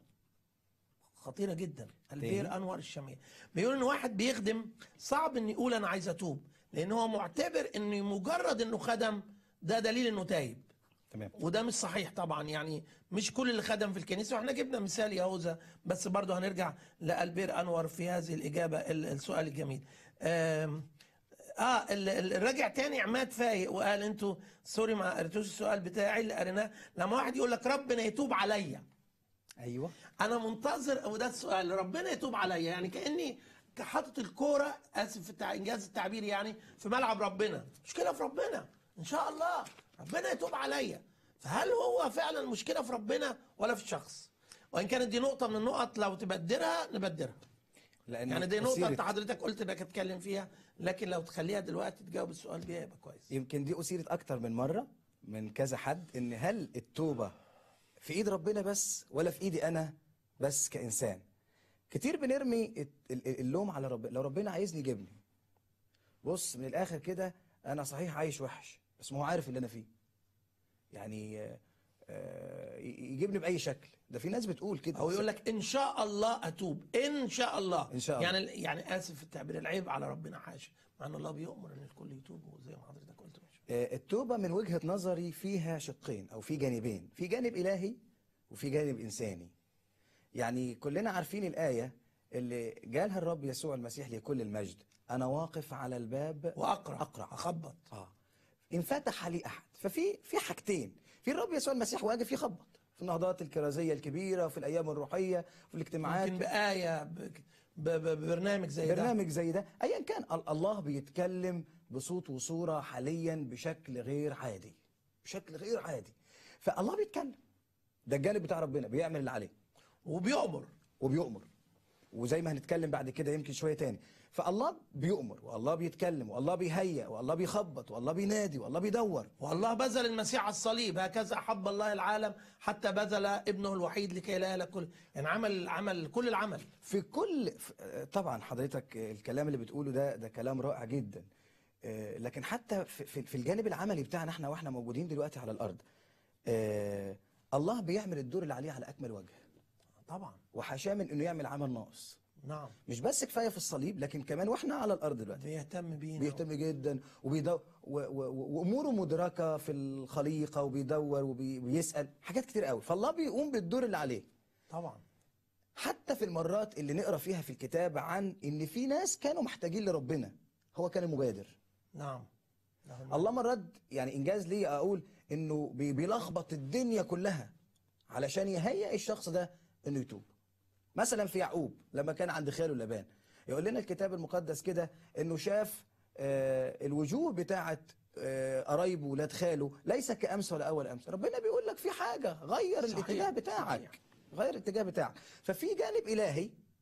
خطيره جدا البير تاني؟ انور الشاميه بيقول ان واحد بيخدم صعب انه يقول انا عايز اتوب لان هو معتبر انه مجرد انه خدم ده دليل انه تايب تمام وده مش صحيح طبعا يعني مش كل اللي خدم في الكنيسه واحنا جبنا مثال يهوذا بس برضه هنرجع لالبير انور في هذه الاجابه ال- السؤال الجميل آم، اه ال- ال- الراجع تاني عماد فايق وقال انتوا سوري ما قريتوش السؤال بتاعي اللي قريناه لما واحد يقول لك ربنا يتوب عليا ايوه انا منتظر وده السؤال ربنا يتوب عليا يعني كاني حاطط الكوره اسف في التع... انجاز التعبير يعني في ملعب ربنا مشكله في ربنا ان شاء الله ربنا يتوب عليا فهل هو فعلا مشكله في ربنا ولا في الشخص وان كانت دي نقطه من النقط لو تبدرها نبدرها لان يعني دي نقطه أثيرت- انت حضرتك قلت انك هتتكلم فيها لكن لو تخليها دلوقتي تجاوب السؤال بيها يبقى كويس يمكن دي أثيرت أكتر من مرة من كذا حد إن هل التوبة في إيد ربنا بس ولا في إيدي أنا بس كإنسان كتير بنرمي الت- ال- اللوم على ربنا لو ربنا عايزني يجيبني بص من الآخر كده أنا صحيح عايش وحش بس ما هو عارف اللي أنا فيه يعني آه، آه، ي- يجيبني بأي شكل ده في ناس بتقول كده او يقول لك ان شاء الله اتوب ان شاء الله إن شاء الله. يعني يعني اسف في التعبير العيب على ربنا حاشا مع ان الله بيؤمر ان الكل يتوب وزي ما حضرتك قلت ماشي آه، التوبة من وجهة نظري فيها شقين أو في جانبين في جانب إلهي وفي جانب إنساني يعني كلنا عارفين الآية اللي جالها الرب يسوع المسيح لكل المجد أنا واقف على الباب واقرا أقرع اخبط آه إن فتح لي أحد ففي في حاجتين في الرب يسوع المسيح واقف يخبط في النهضات الكرازية الكبيرة وفي الأيام الروحية وفي الاجتماعات يمكن بآية ب- ب- ب- ببرنامج زي ده برنامج زي ده ايا كان ال- الله بيتكلم بصوت وصوره حاليا بشكل غير عادي بشكل غير عادي فالله بيتكلم ده الجانب بتاع ربنا بيعمل اللي عليه وبيؤمر وبيؤمر وزي ما هنتكلم بعد كده يمكن شويه تاني فالله بيؤمر والله بيتكلم والله بيهيأ والله بيخبط والله بينادي والله بيدور والله بذل المسيح على الصليب هكذا أحب الله العالم حتى بذل ابنه الوحيد لكي لا يهلك كل يعني عمل عمل كل العمل في كل ف- طبعا حضرتك الكلام اللي بتقوله ده ده كلام رائع جدا آه، لكن حتى في- في في الجانب العملي بتاعنا احنا واحنا موجودين دلوقتي على الارض آه، الله بيعمل الدور اللي عليه على اكمل وجه طبعا وحاشاه من انه يعمل عمل ناقص نعم مش بس كفايه في الصليب لكن كمان واحنا على الارض دلوقتي بيهتم بينا بيهتم جدا وبيدو و- و- و- واموره مدركه في الخليقه وبيدور وبي- وبيسال حاجات كتير قوي فالله بيقوم بالدور اللي عليه طبعا حتى في المرات اللي نقرا فيها في الكتاب عن ان في ناس كانوا محتاجين لربنا هو كان المبادر نعم له المجد. الله مرات يعني انجاز لي اقول انه بي- بيلخبط الدنيا كلها علشان يهيئ الشخص ده انه يتوب مثلا في يعقوب لما كان عند خاله لابان يقول لنا الكتاب المقدس كده انه شاف آه، الوجوه بتاعت آه، قرايبه ولاد خاله ليس كامس ولا اول امس ربنا بيقول لك في حاجه غير صحيح، الاتجاه بتاعك صحيح. غير الاتجاه بتاعك ففي جانب الهي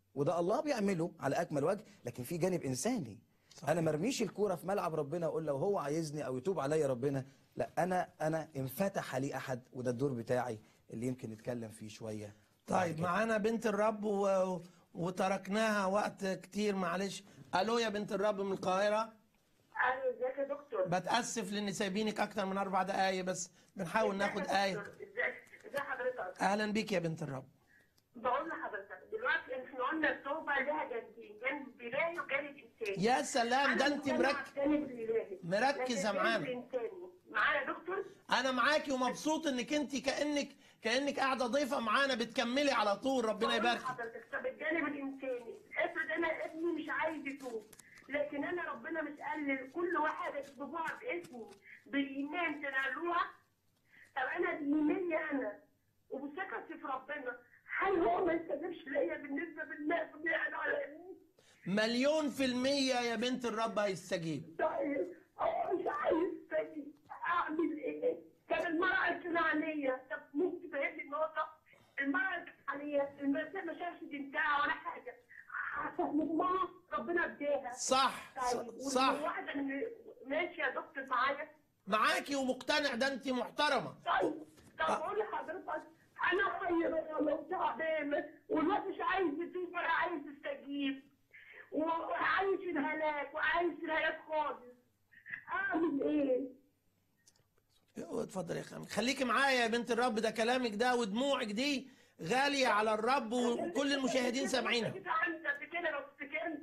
وده الله بيعمله على اكمل وجه لكن في جانب انساني صحيح. انا مرميش الكوره في ملعب ربنا اقول لو هو عايزني او يتوب عليا ربنا لا انا انا انفتح لي احد وده الدور بتاعي اللي يمكن نتكلم فيه شويه طيب معانا بنت الرب و... وتركناها وقت كتير معلش الو يا بنت الرب من القاهره ايوه ازيك يا دكتور بتاسف لاني سايبينك اكتر من اربع دقايق بس بنحاول ناخد ايه ازيك ازي حضرتك اهلا بيك يا بنت الرب بقول لحضرتك دلوقتي احنا قلنا التوبه لها جانبين جانب الالهي وجانب انساني يا سلام ده أنا انت مقتنعة مركز بالجانب الالهي مركزة لكن معانا. الجانب الإنساني. معايا يا دكتور انا معاكي ومبسوط انك انت كانك كانك قاعده ضيفه معانا بتكملي على طول ربنا بقول يبارك لحضرتك طب الجانب الانساني افرض انا ابني مش عايز يتوب لكن انا ربنا مش قال لكل واحد اكتبوها باسمي بالايمان تنالوها طب انا بايماني انا وبثقتي في ربنا هل هو ما يستجيبش ليا بالنسبه للناس بيعلى على ابني؟ مليون في المية يا بنت الرب هيستجيب طيب هو مش عايز يستجيب اعمل ايه؟ طب المرأة الكنعانية طب ممكن تفهمني النقطة؟ المرأة الكنعانية المسيح ما شافش بنتها ولا حاجة عشان امها ربنا اداها صح طيب صح واحدة من ماشي يا دكتور معايا معاكي ومقتنع ده انت محترمه طيب طب اقول لحضرتك انا حيرانة وتعبانة والواد مش عايز يتوب ولا عايز يستجيب وعايش الهلاك وعايش الهلاك خالص اعمل ايه؟ اتفضل يا خامس خليكي معايا يا بنت الرب ده كلامك ده ودموعك دي غالية على الرب وكل المشاهدين سامعينها جيت عندي قبل كده لو تفتكرني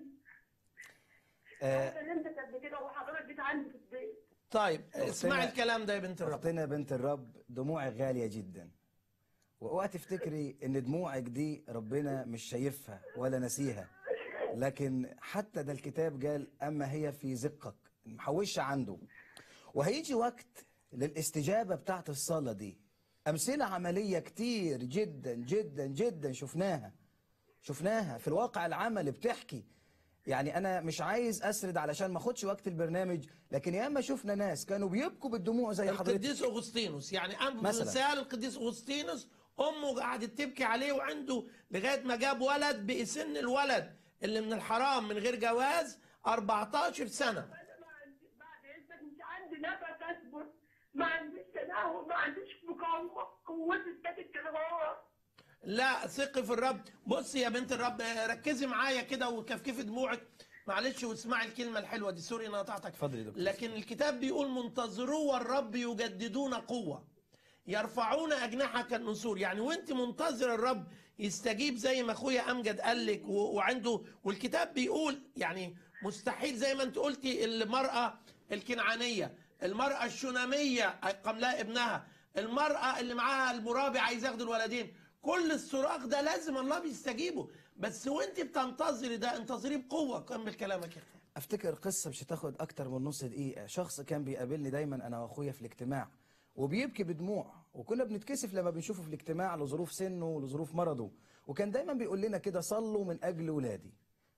آه، انا كلمتك قبل كده وحضرتك جيت عندي في البيت طيب اسمعي الكلام ده يا بنت الرب اختنا بنت الرب دموعك غاليه جدا واوعى تفتكري ان دموعك دي ربنا مش شايفها ولا نسيها لكن حتى ده الكتاب قال اما هي في زقك محوشه عنده وهيجي وقت للاستجابه بتاعت الصلاه دي امثله عمليه كتير جدا جدا جدا شفناها شفناها في الواقع العملي بتحكي يعني انا مش عايز اسرد علشان ما اخدش وقت البرنامج لكن ياما شفنا ناس كانوا بيبكوا بالدموع زي حضرتك القديس اغسطينوس يعني أم مثلاً. مثال القديس اغسطينوس امه قعدت تبكي عليه وعنده لغايه ما جاب ولد بسن الولد اللي من الحرام من غير جواز 14 سنه انا ما عندي بعد اذنك مش عندي نفس اصبر ما عنديش تناول ما عنديش مقاومه قوتي ابتدت تنهار لا ثقي في الرب بصي يا بنت الرب ركزي معايا كده وكفكفي دموعك معلش واسمعي الكلمه الحلوه دي سوري انا قطعتك اتفضل يا دكتور. لكن الكتاب بيقول منتظروا والرب يجددون قوه يرفعون اجنحه كالنسور يعني وانت منتظر الرب يستجيب زي ما اخويا امجد قال لك و- وعنده والكتاب بيقول يعني مستحيل زي ما انت قلتي المراه الكنعانيه المراه الشناميه قام لها ابنها المراه اللي معاها المرابع عايز ياخد الولدين كل الصراخ ده لازم الله بيستجيبه بس وانت بتنتظري ده انتظريه بقوه كمل كلامك يا اخي افتكر قصه مش هتاخد اكتر من نص دقيقه شخص كان بيقابلني دايما انا واخويا في الاجتماع وبيبكي بدموع وكنا بنتكسف لما بنشوفه في الاجتماع لظروف سنه ولظروف مرضه وكان دايما بيقول لنا كده صلوا من اجل ولادي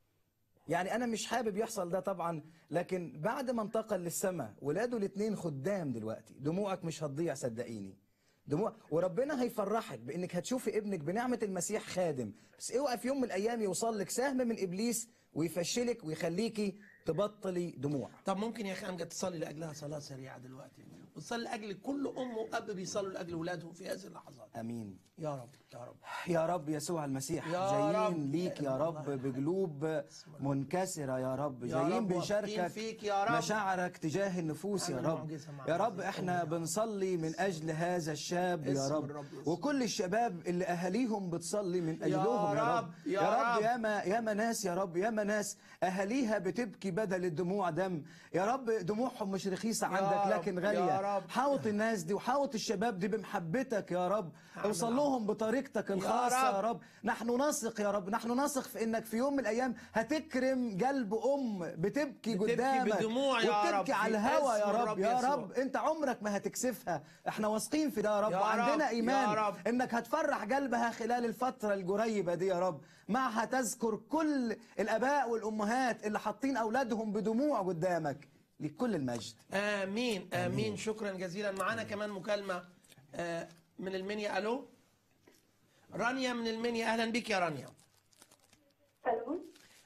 يعني انا مش حابب يحصل ده طبعا لكن بعد ما انتقل للسماء ولاده الاثنين خدام دلوقتي دموعك مش هتضيع صدقيني دموع وربنا هيفرحك بانك هتشوفي ابنك بنعمه المسيح خادم بس اوعى في يوم من الايام يوصل لك سهم من ابليس ويفشلك ويخليكي تبطلي دموع طب ممكن يا اخي امجد تصلي لاجلها صلاه سريعه دلوقتي وتصلي لاجل كل ام واب بيصلوا لاجل اولادهم في هذه اللحظات امين يا رب يا رب يا رب يسوع المسيح يا جايين رب. ليك يا رب بقلوب منكسرة يا رب يا جايين رب واثقين بنشاركك فيك يا رب. مشاعرك تجاه النفوس يا اعمل رب معجزة مع يا رب هذه احنا الأم يا رب. بنصلي من أجل هذا الشاب يا اسم رب الرب يسوع. وكل الشباب اللي أهاليهم بتصلي من أجلهم يا رب، رب يا يا رب رب. ياما ياما ناس يا رب ياما ناس أهاليها بتبكي بدل الدموع دم يا رب دموعهم مش رخيصة عندك رب، لكن يا غالية رب. حاوط الناس دي وحاوط الشباب دي بمحبتك يا رب اوصل لهم بطريقتك الخاصة يا رب. رب نحن نثق يا رب نحن نثق في انك في يوم من الايام هتكرم قلب ام بتبكي, بتبكي قدامك بدموع يا رب وبتبكي على في الهوى اسم يا رب الرب يا يسوع. رب انت عمرك ما هتكسفها احنا واثقين في ده يا رب يا وعندنا رب، ايمان يا رب. انك هتفرح قلبها خلال الفترة القريبة دي يا رب معها تذكر كل الاباء والامهات اللي حاطين اولادهم بدموع قدامك لكل المجد امين امين شكرا جزيلا معانا كمان مكالمه آه، من المنيا الو رانيا من المنيا اهلا بك يا رانيا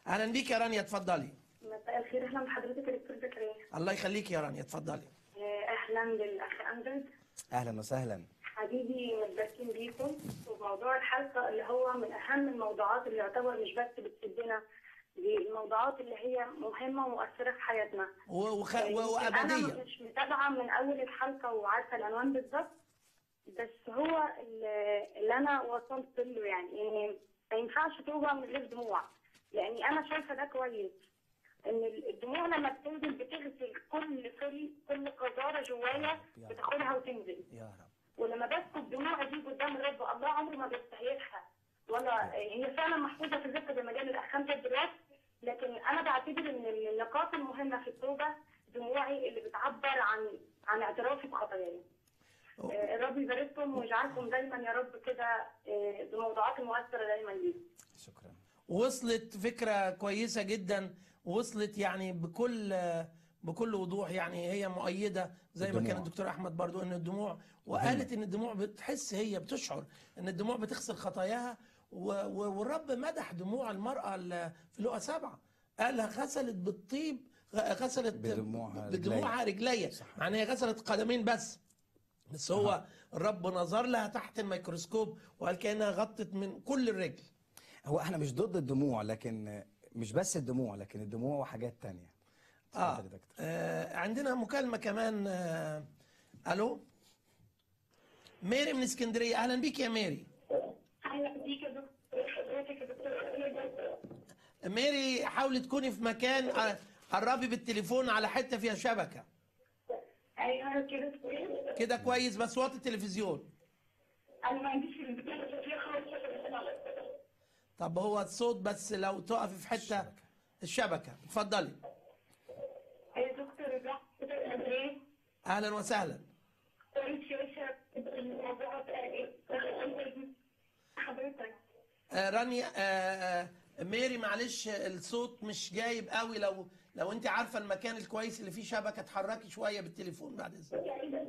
اهلا بيك يا رانيا اتفضلي مساء الخير اهلا بحضرتك يا دكتور زكريا الله يخليك يا رانيا اتفضلي آه، اهلا بالاخ امجد اهلا وسهلا حبيبي متبسم بيكم وموضوع الحلقه اللي هو من اهم الموضوعات اللي يعتبر مش بس بتسدنا دي الموضوعات اللي هي مهمه ومؤثره في حياتنا و- وخ... آه، و... يمكن انا وابديه مش متابعه من اول الحلقه وعارفه العنوان بالظبط بس هو اللي اللي انا وصلت له يعني ان ما ينفعش توبه من غير دموع لاني انا شايفه ده كويس ان الدموع لما بتنزل بتغسل كل كل كل قذاره جوايا بتاخدها وتنزل يا رب ولما بسكب دموعي دي قدام الرب الله عمره ما بيستهيئها ولا هي فعلا محفوظه في الذكر زي ما قال الاخ امجد دلوقتي لكن انا بعتبر ان النقاط المهمه في التوبه دموعي اللي بتعبر عن عن اعترافي بخطاياي. آه، الرب يبارككم ويجعلكم دايما يا رب كده آه، بموضوعات مؤثره دايما ليكم. شكرا وصلت فكرة كويسة جدا وصلت يعني بكل بكل وضوح يعني هي مؤيدة زي ما الدموع. كان الدكتور أحمد برضو أن الدموع وقالت أن الدموع بتحس هي بتشعر أن الدموع بتغسل خطاياها و- و- والرب مدح دموع المرأة ال- في لقا سبعة قالها غسلت بالطيب غ- غسلت بدموعها بدموعها رجليا معناها هي غسلت قدمين بس بس هو الرب نظر لها تحت الميكروسكوب وقال كأنها غطت من كل الرجل هو احنا مش ضد الدموع لكن مش بس الدموع لكن الدموع وحاجات تانية آه. اتفضل يا دكتور آه عندنا مكالمة كمان آه ألو ميري من اسكندرية أهلا بيك يا ميري اهلا بيك يا دكتور حضرتك يا دكتور ميري حاولي تكوني في مكان آه، قربي بالتليفون على حتة فيها شبكة ايوه كده كويس كده كويس بس وطي التلفزيون انا ما عنديش في البيت خالص طب هو الصوت بس لو تقفي في حتة الشبكة اتفضلي يا دكتور الرحمة ايه أهلا وسهلا كويس شايفة الموضوع ده ايه حضرتك آه رانيا آه آه ميري معلش الصوت مش جايب قوي لو لو انت عارفه المكان الكويس اللي فيه شبكه اتحركي شويه بالتليفون بعد اذنك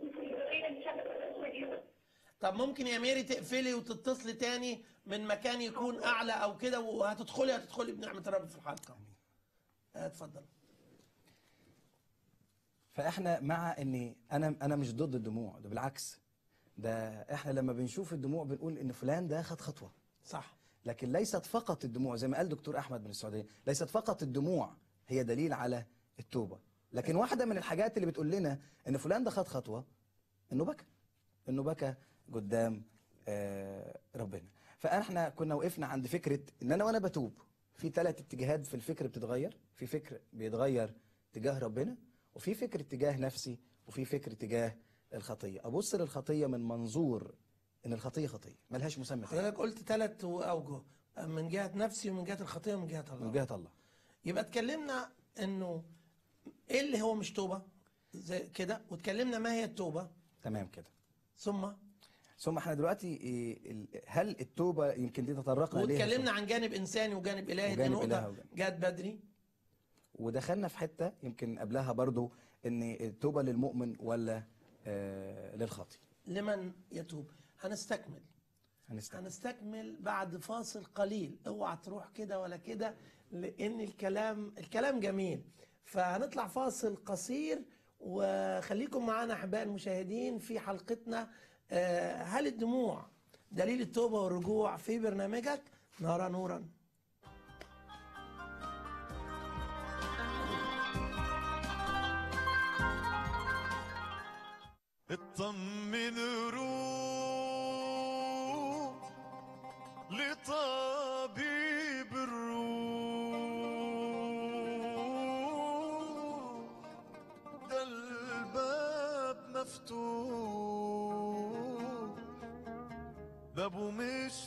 طب ممكن يا ميري تقفلي وتتصلي تاني من مكان يكون اعلى او كده وهتدخلي هتدخلي بنعمه الرب في الحلقه آه، اتفضل فاحنا مع ان انا انا مش ضد الدموع ده بالعكس ده احنا لما بنشوف الدموع بنقول ان فلان ده خد خطوه صح لكن ليست فقط الدموع زي ما قال دكتور احمد من السعوديه ليست فقط الدموع هي دليل على التوبه لكن واحده من الحاجات اللي بتقول لنا ان فلان ده خد خطوه انه بكى انه بكى قدام آه، ربنا فاحنا كنا وقفنا عند فكره ان انا وانا بتوب في ثلاث اتجاهات في الفكر بتتغير في فكر بيتغير تجاه ربنا وفي فكر تجاه نفسي وفي فكر تجاه الخطيه ابص للخطيه من منظور ان الخطيه خطيه ملهاش مسمى تاني حضرتك قلت ثلاث اوجه من جهه نفسي ومن جهه الخطيه ومن جهه الله من جهه الله يبقى اتكلمنا انه ايه اللي هو مش توبه زي كده واتكلمنا ما هي التوبه تمام كده ثم ثم احنا دلوقتي إيه ال- هل التوبه يمكن دي تطرقنا ليها واتكلمنا عن جانب انساني وجانب الهي دي وجانب إلهي نقطه وجانب- جت بدري ودخلنا في حته يمكن قبلها برضو ان التوبه للمؤمن ولا آه للخاطي لمن يتوب هنستكمل هنستنى هنستكمل بعد فاصل قليل اوعى تروح كده ولا كده لان الكلام الكلام جميل فهنطلع فاصل قصير وخليكم معانا احباء المشاهدين في حلقتنا آه، هل الدموع دليل التوبه والرجوع في برنامجك نرى نورا اطمن روح لطبيب الروح ده الباب مفتوح بابه مش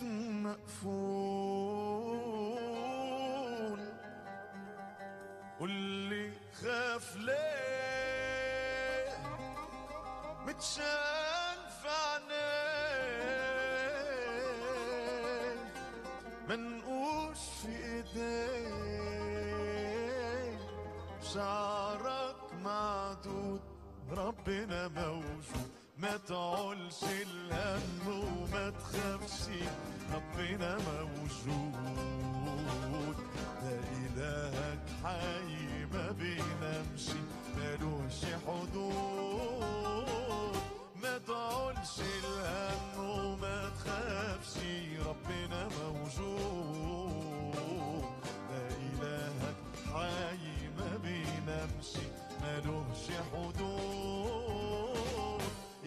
مقفول واللي خاف ليه متشال في عينيه منقوش في ايديه شعرك معدود ربنا موجود ما تعولش الهم وما تخافش ربنا موجود ده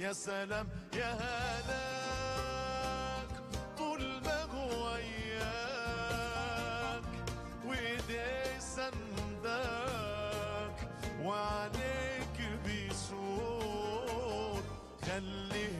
يا سلام يا هلاك طول ما هو وياك وايديه سندك وعليك بيسود خليه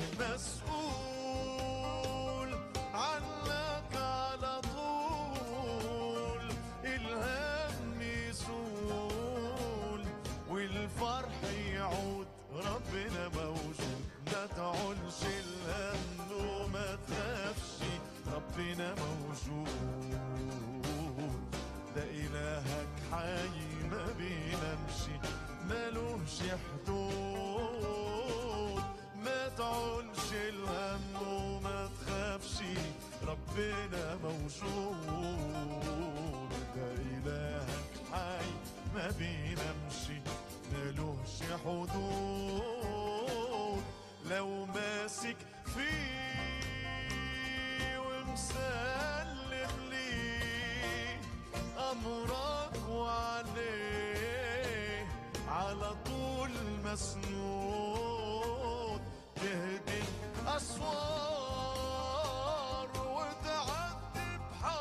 مسؤول عنك على طول الهم يسول والفرح يعود ربنا موجود ما تعولش الهم وما تخافش ربنا موجود ده إلهك حي ما بينامش مالوش حدود ما تعولش الهم وما تخافش ربنا موجود ده إلهك حي ما بينامش مالوش حدود لو ماسك فيه ومسلم ليه أمرك وعليه على طول مسنود تهدي أسوار وتعدي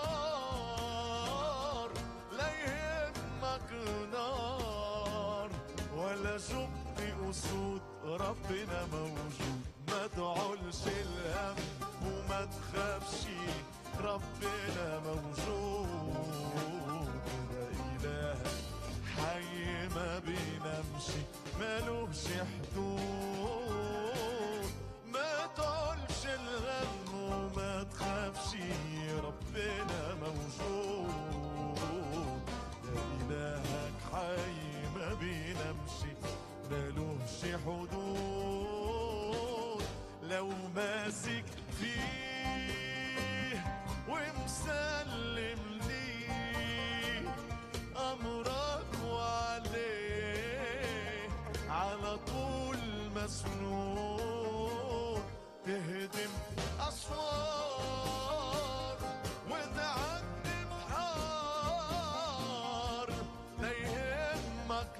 بحار لا يهمك نار ولا شب أسود ربنا موجود ما تعولش الهم وما تخافش ربنا موجود ده إله حي ما بينامش مالوش حدود ما تعولش الغم وما تخافش ربنا موجود ده إلهك حي ما بينامش مالوش حدود لو ماسك فيه ومسلم ليه أمرك وعليه على طول مسنون تهدم أسوار وتعدي بحار لا يهمك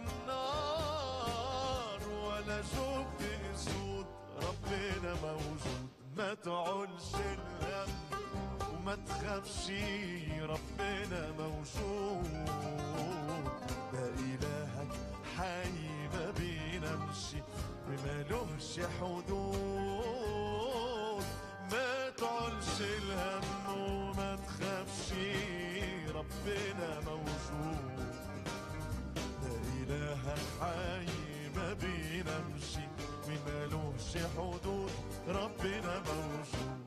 نار ولا شوف اسود ربنا موجود ما تعولش الهم وما تخافش ربنا موجود ده إلهك حي ما بينامش ومالوش حدود ما تعولش الهم وما تخافش ربنا موجود ده إلهك حي ما بينامش ومالوش حدود ربنا موجود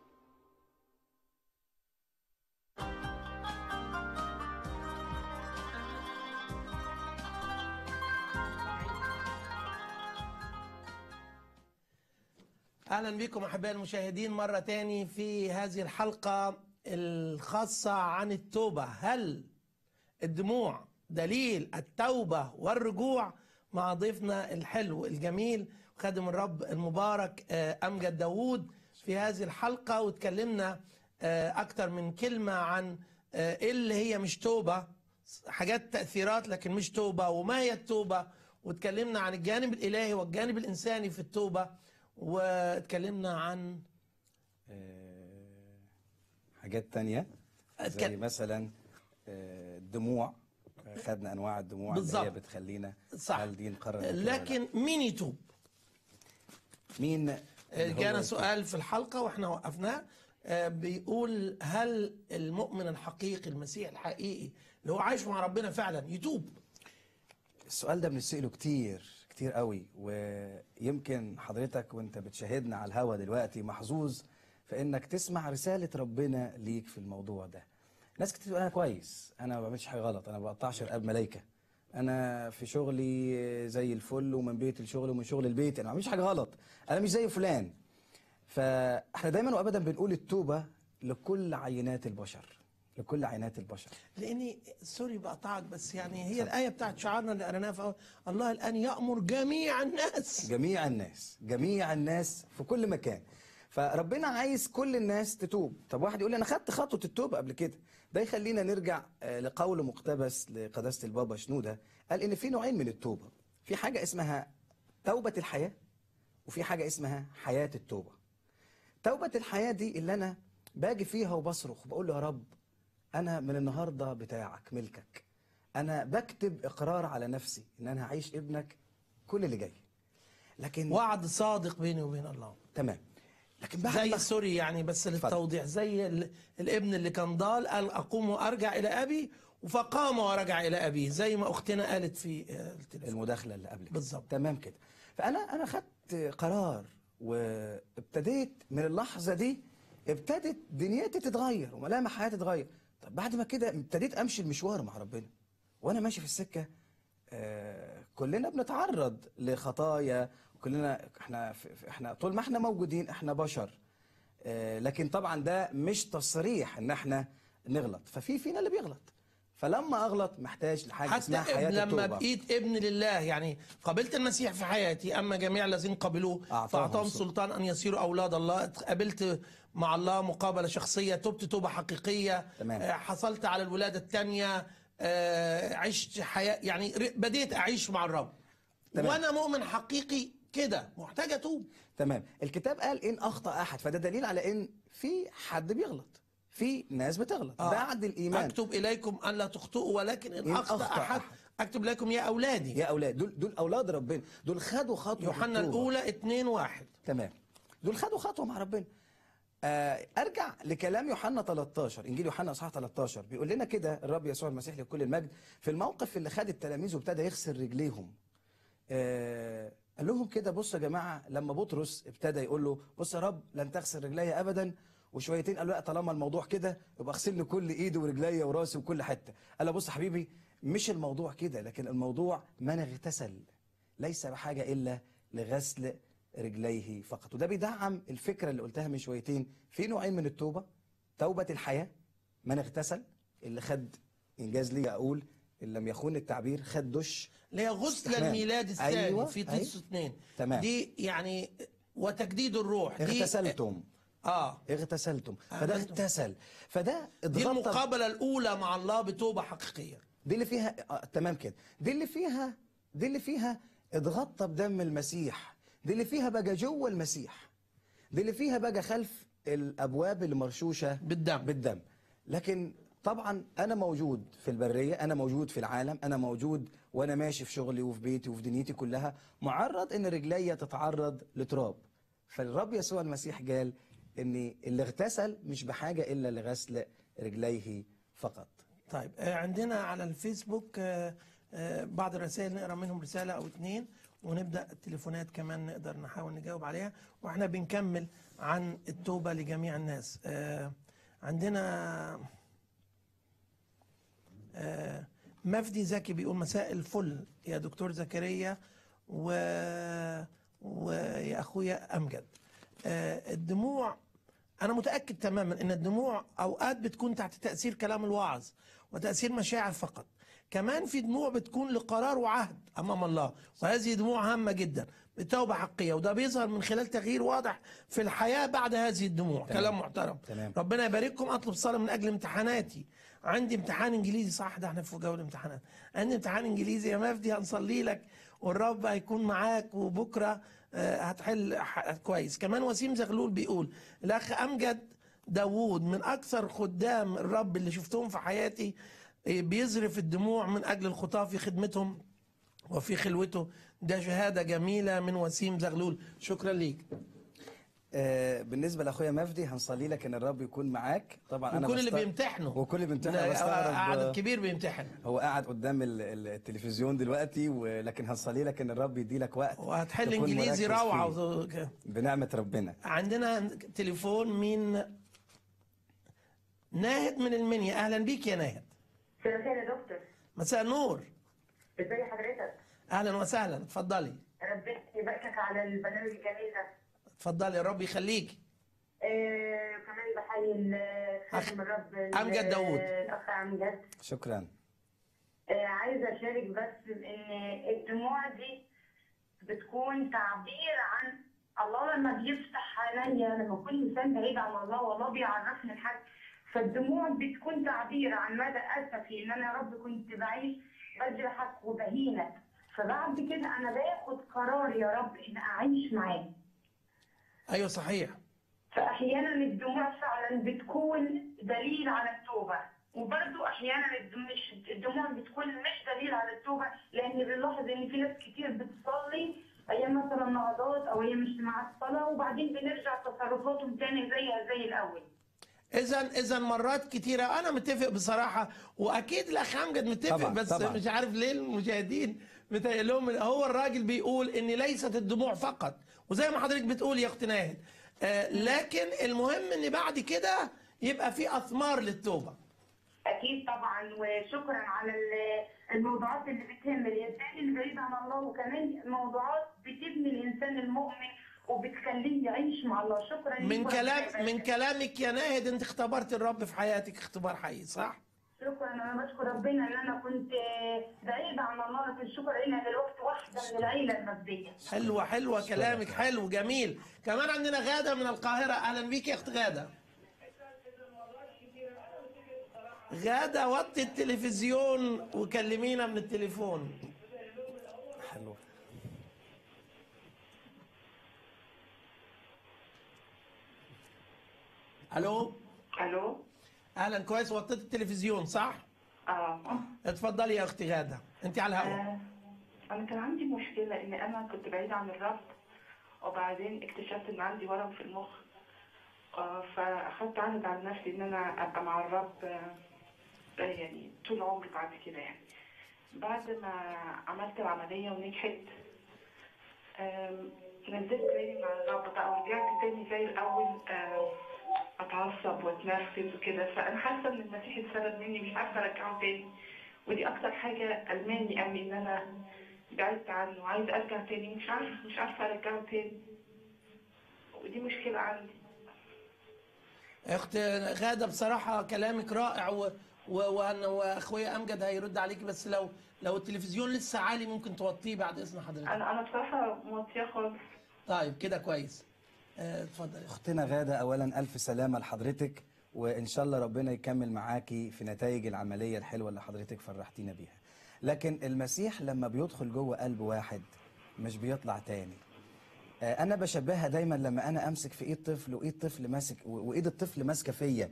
اهلا بكم احبائي المشاهدين مره تاني في هذه الحلقه الخاصه عن التوبه هل الدموع دليل التوبه والرجوع مع ضيفنا الحلو الجميل خادم الرب المبارك آه، امجد داوود في هذه الحلقه واتكلمنا آه، اكتر من كلمه عن آه، ايه اللي هي مش توبه حاجات تاثيرات لكن مش توبه وما هي التوبه واتكلمنا عن الجانب الالهي والجانب الانساني في التوبه واتكلمنا عن آه، حاجات تانية زي أتكلم- مثلا آه، الدموع خدنا انواع الدموع اللي بالظبط. هي بتخلينا صح هل دي نقرر نتوب ولا لا؟ لكن مين يتوب؟ مين اللي هو جانا يتوب؟ سؤال في الحلقه واحنا وقفناه آه، بيقول هل المؤمن الحقيقي المسيح الحقيقي اللي هو عايش مع ربنا فعلا يتوب؟ السؤال ده بنسأله كتير كتير قوي ويمكن حضرتك وانت بتشاهدنا على الهوا دلوقتي محظوظ في انك تسمع رسالة ربنا ليك في الموضوع ده ناس كتير تقول انا كويس انا ما بعملش حاجة غلط انا ما بقطعش رقاب ملايكة انا في شغلي زي الفل ومن بيت الشغل ومن شغل البيت انا ما بعملش حاجة غلط انا مش زي فلان فاحنا دايما وابدا بنقول التوبة لكل عينات البشر لكل عينات البشر لاني سوري بقطعك بس يعني هي الايه بتاعت شعارنا اللي قريناها في أول، الله الان يامر جميع الناس جميع الناس جميع الناس في كل مكان فربنا عايز كل الناس تتوب طب واحد يقول لي انا خدت خطوه التوبه قبل كده ده يخلينا نرجع آه، لقول مقتبس لقداسه البابا شنوده قال ان في نوعين من التوبه في حاجه اسمها توبه الحياه وفي حاجه اسمها حياه التوبه توبه الحياه دي اللي انا باجي فيها وبصرخ وبقول له يا رب انا من النهارده بتاعك ملكك انا بكتب اقرار على نفسي ان انا هعيش ابنك كل اللي جاي لكن وعد صادق بيني وبين الله تمام لكن بعد زي ما سوري يعني بس للتوضيح زي ال- الابن اللي كان ضال قال اقوم وارجع الى ابي فقام ورجع الى ابيه زي ما اختنا قالت في آه، التليفون المداخله اللي قبل كده. بالظبط. تمام كده فانا انا خدت قرار وابتديت من اللحظه دي ابتدت دنيتي تتغير وملامح حياتي تتغير طب بعد ما كده ابتديت امشي المشوار مع ربنا وانا ماشي في السكه آه كلنا بنتعرض لخطايا كلنا احنا احنا طول ما احنا موجودين احنا بشر آه لكن طبعا ده مش تصريح ان احنا نغلط ففي فينا اللي بيغلط فلما اغلط محتاج لحاجه حتى اسمها حياه ابن لما التوبه بقيت ابن لله يعني قبلت المسيح في حياتي اما جميع الذين قبلوه أعطاهم فاعطاهم سلطان. سلطان ان يصيروا اولاد الله قابلت مع الله مقابله شخصيه تبت توبه حقيقيه تمام. آه، حصلت على الولاده الثانيه عشت حياه يعني ر- بديت اعيش مع الرب تمام. وانا مؤمن حقيقي كده محتاج اتوب تمام الكتاب قال ان اخطا احد فده دليل على ان في حد بيغلط في ناس بتغلط آه. بعد الايمان اكتب اليكم ان لا تخطئوا ولكن ان, إن اخطا, أخطأ احد أحد. اكتب لكم يا اولادي يا اولاد دول دول اولاد ربنا دول خدوا خطوه في يوحنا التوبة. الاولى 2 1 تمام دول خدوا خطوه مع ربنا آه ارجع لكلام يوحنا 13 انجيل يوحنا اصحاح 13 بيقول لنا كده الرب يسوع المسيح لكل المجد في الموقف اللي خد التلاميذ وابتدى يغسل رجليهم آه قال لهم كده بصوا يا جماعه لما بطرس ابتدى يقول له بص يا رب لن تغسل رجلي ابدا وشويتين قال له لا طالما الموضوع كده يبقى اغسل لي كل ايدي ورجلي وراسي وكل حته قال له بص يا حبيبي مش الموضوع كده لكن الموضوع من اغتسل ليس بحاجه الا لغسل رجليه فقط وده بيدعم الفكره اللي قلتها من شويتين في نوعين من التوبه توبه الحياه من اغتسل اللي خد انجاز لي اقول ان لم يخون التعبير خد دش اللي هي غسل تمام. الميلاد الثاني أيوة، في أيوة. تيتوس 2 تمام. دي يعني وتجديد الروح دي اغتسلتم اه اغتسلتم فده أغتسلتم. اغتسل فده دي اتغطى المقابله الاولى مع الله بتوبه حقيقيه دي اللي فيها آه تمام كده دي اللي فيها دي اللي فيها اتغطى بدم المسيح دي اللي فيها بقى جوه المسيح دي اللي فيها بقى خلف الابواب اللي مرشوشه بالدم. بالدم لكن طبعا انا موجود في البريه انا موجود في العالم انا موجود وانا ماشي في شغلي وفي بيتي وفي دنيتي كلها معرض ان رجلي تتعرض لتراب فالرب يسوع المسيح قال ان اللي اغتسل مش بحاجه الا لغسل رجليه فقط طيب آه، عندنا على الفيسبوك آه، آه، بعض الرسائل نقرا منهم رساله او اتنين ونبدا التليفونات كمان نقدر نحاول نجاوب عليها واحنا بنكمل عن التوبه لجميع الناس آه، عندنا آه، مفدي زكي بيقول مساء الفل يا دكتور زكريا و... ويا اخويا امجد آه، الدموع انا متاكد تماما ان الدموع اوقات بتكون تحت تاثير كلام الواعظ وتاثير مشاعر فقط كمان في دموع بتكون لقرار وعهد امام الله وهذه دموع هامه جدا بتوبه حقيقيه وده بيظهر من خلال تغيير واضح في الحياه بعد هذه الدموع تمام. كلام محترم تمام. ربنا يبارككم اطلب صلاه من اجل امتحاناتي عندي امتحان انجليزي صح ده احنا في جو الامتحانات عندي امتحان انجليزي يا مفدي هنصلي لك والرب هيكون معاك وبكره آه، هتحل ح- كويس كمان وسيم زغلول بيقول الاخ امجد داوود من اكثر خدام الرب اللي شفتهم في حياتي آه، بيزرف الدموع من اجل الخطاه في خدمتهم وفي خلوته ده شهاده جميله من وسيم زغلول شكرا ليك آه، بالنسبه لاخويا مفدي هنصلي لك ان الرب يكون معاك طبعا انا وكل اللي بست- بيمتحنوا وكل اللي بيمتحن لا، أنا بستغرب عدد آه، كبير بيمتحن هو قاعد قدام ال- ال- التلفزيون دلوقتي ولكن هنصلي لك ان الرب يدي لك وقت وهتحل تكون انجليزي مركز روعه فيه. وز- بنعمه ربنا عندنا تليفون مين ناهد من المنيا اهلا بيك يا ناهد مساء الخير يا دكتور مساء النور ازي حضرتك اهلا وسهلا اتفضلي ربنا يباركك على البرنامج الجميل ده اتفضلي يا رب يخليك آه كمان بحيي ال- خادم الرب ال- أمجد داوود. الاخ امجد شكرا آه عايزه اشارك بس ان الدموع دي بتكون تعبير عن الله لما بيفتح عينيا لما اكون انسان بعيد عن الله والله بيعرفني الحاجه فالدموع بتكون تعبير عن مدى اسفي ان انا يا رب كنت بعيش بجرحك وبهينك فبعد كده انا باخد قرار يا رب ان اعيش معاه ايوه صحيح فاحيانا الدموع فعلا بتكون دليل على التوبه وبرضه احيانا الد- مش الدموع بتكون مش دليل على التوبه لان بنلاحظ ان في ناس كتير بتصلي ايام مثلا نهضات او ايام اجتماعات صلاه وبعدين بنرجع تصرفاتهم تاني زيها زي الاول اذا اذا مرات كتيره انا متفق بصراحه واكيد الاخ امجد متفق طبعاً، بس طبعاً. مش عارف ليه المشاهدين متهيأ لهم هو الراجل بيقول ان ليست الدموع فقط وزي ما حضرتك بتقول يا اخت ناهد آه لكن المهم ان بعد كده يبقى في اثمار للتوبه اكيد طبعا وشكرا على ال- الموضوعات اللي بتهم الانسان اللي بعيد عن الله وكمان موضوعات بتبني الانسان المؤمن وبتخليه يعيش مع الله شكرا ليك من وربنا كلام يبارك من لك. كلامك يا ناهد انت اختبرت الرب في حياتك اختبار حقيقي صح؟ شكرا انا بشكر ربنا ان انا كنت بعيده عن الله لكن شكرا انها دلوقتي واحده من العيله المجديه حلوة حلوة كلامك حلو جميل كمان عندنا غادة من القاهرة أهلا بيك يا أخت غادة غادة وطي التلفزيون وكلمينا من التليفون حلو ألو الو أهلا كويس وطيت التلفزيون صح؟ اه اتفضلي يا أختي غادة أنت على الهواء آه، انا كان عندي مشكله ان انا كنت بعيده عن الرب وبعدين اكتشفت ان عندي ورم في المخ آه، فاخدت عهد على نفسي ان انا ابقى مع الرب آه، آه، يعني طول عمري بعد كده يعني بعد ما عملت العمليه ونجحت آم، نزلت تاني مع الرب بقى ورجعت تاني زي الاول آه، اتعصب واتنرفز وكده فانا حاسه ان المسيح اتسرد مني مش عارفه ارجعه تاني ودي اكتر حاجه الماني قوي ان انا بعدت عنه وعايزه ارجع تاني مش عارفه مش عارفه ارجعه تاني ودي مشكله عندي أخت غادة بصراحة كلامك رائع و... و... وأنا وأخويا أمجد هيرد عليك بس لو لو التلفزيون لسه عالي ممكن توطيه بعد إذن حضرتك انا انا بصراحه موطيه خالص طيب كده كويس آه، اتفضل يا أخت. اختنا غاده اولا الف سلامه لحضرتك وان شاء الله ربنا يكمل معاكي في نتائج العمليه الحلوه اللي حضرتك فرحتينا بيها لكن المسيح لما بيدخل جوه قلب واحد مش بيطلع تاني آه، انا بشبهها دايما لما انا امسك في ايد طفل وايد طفل ماسك وايد الطفل ماسكه فيا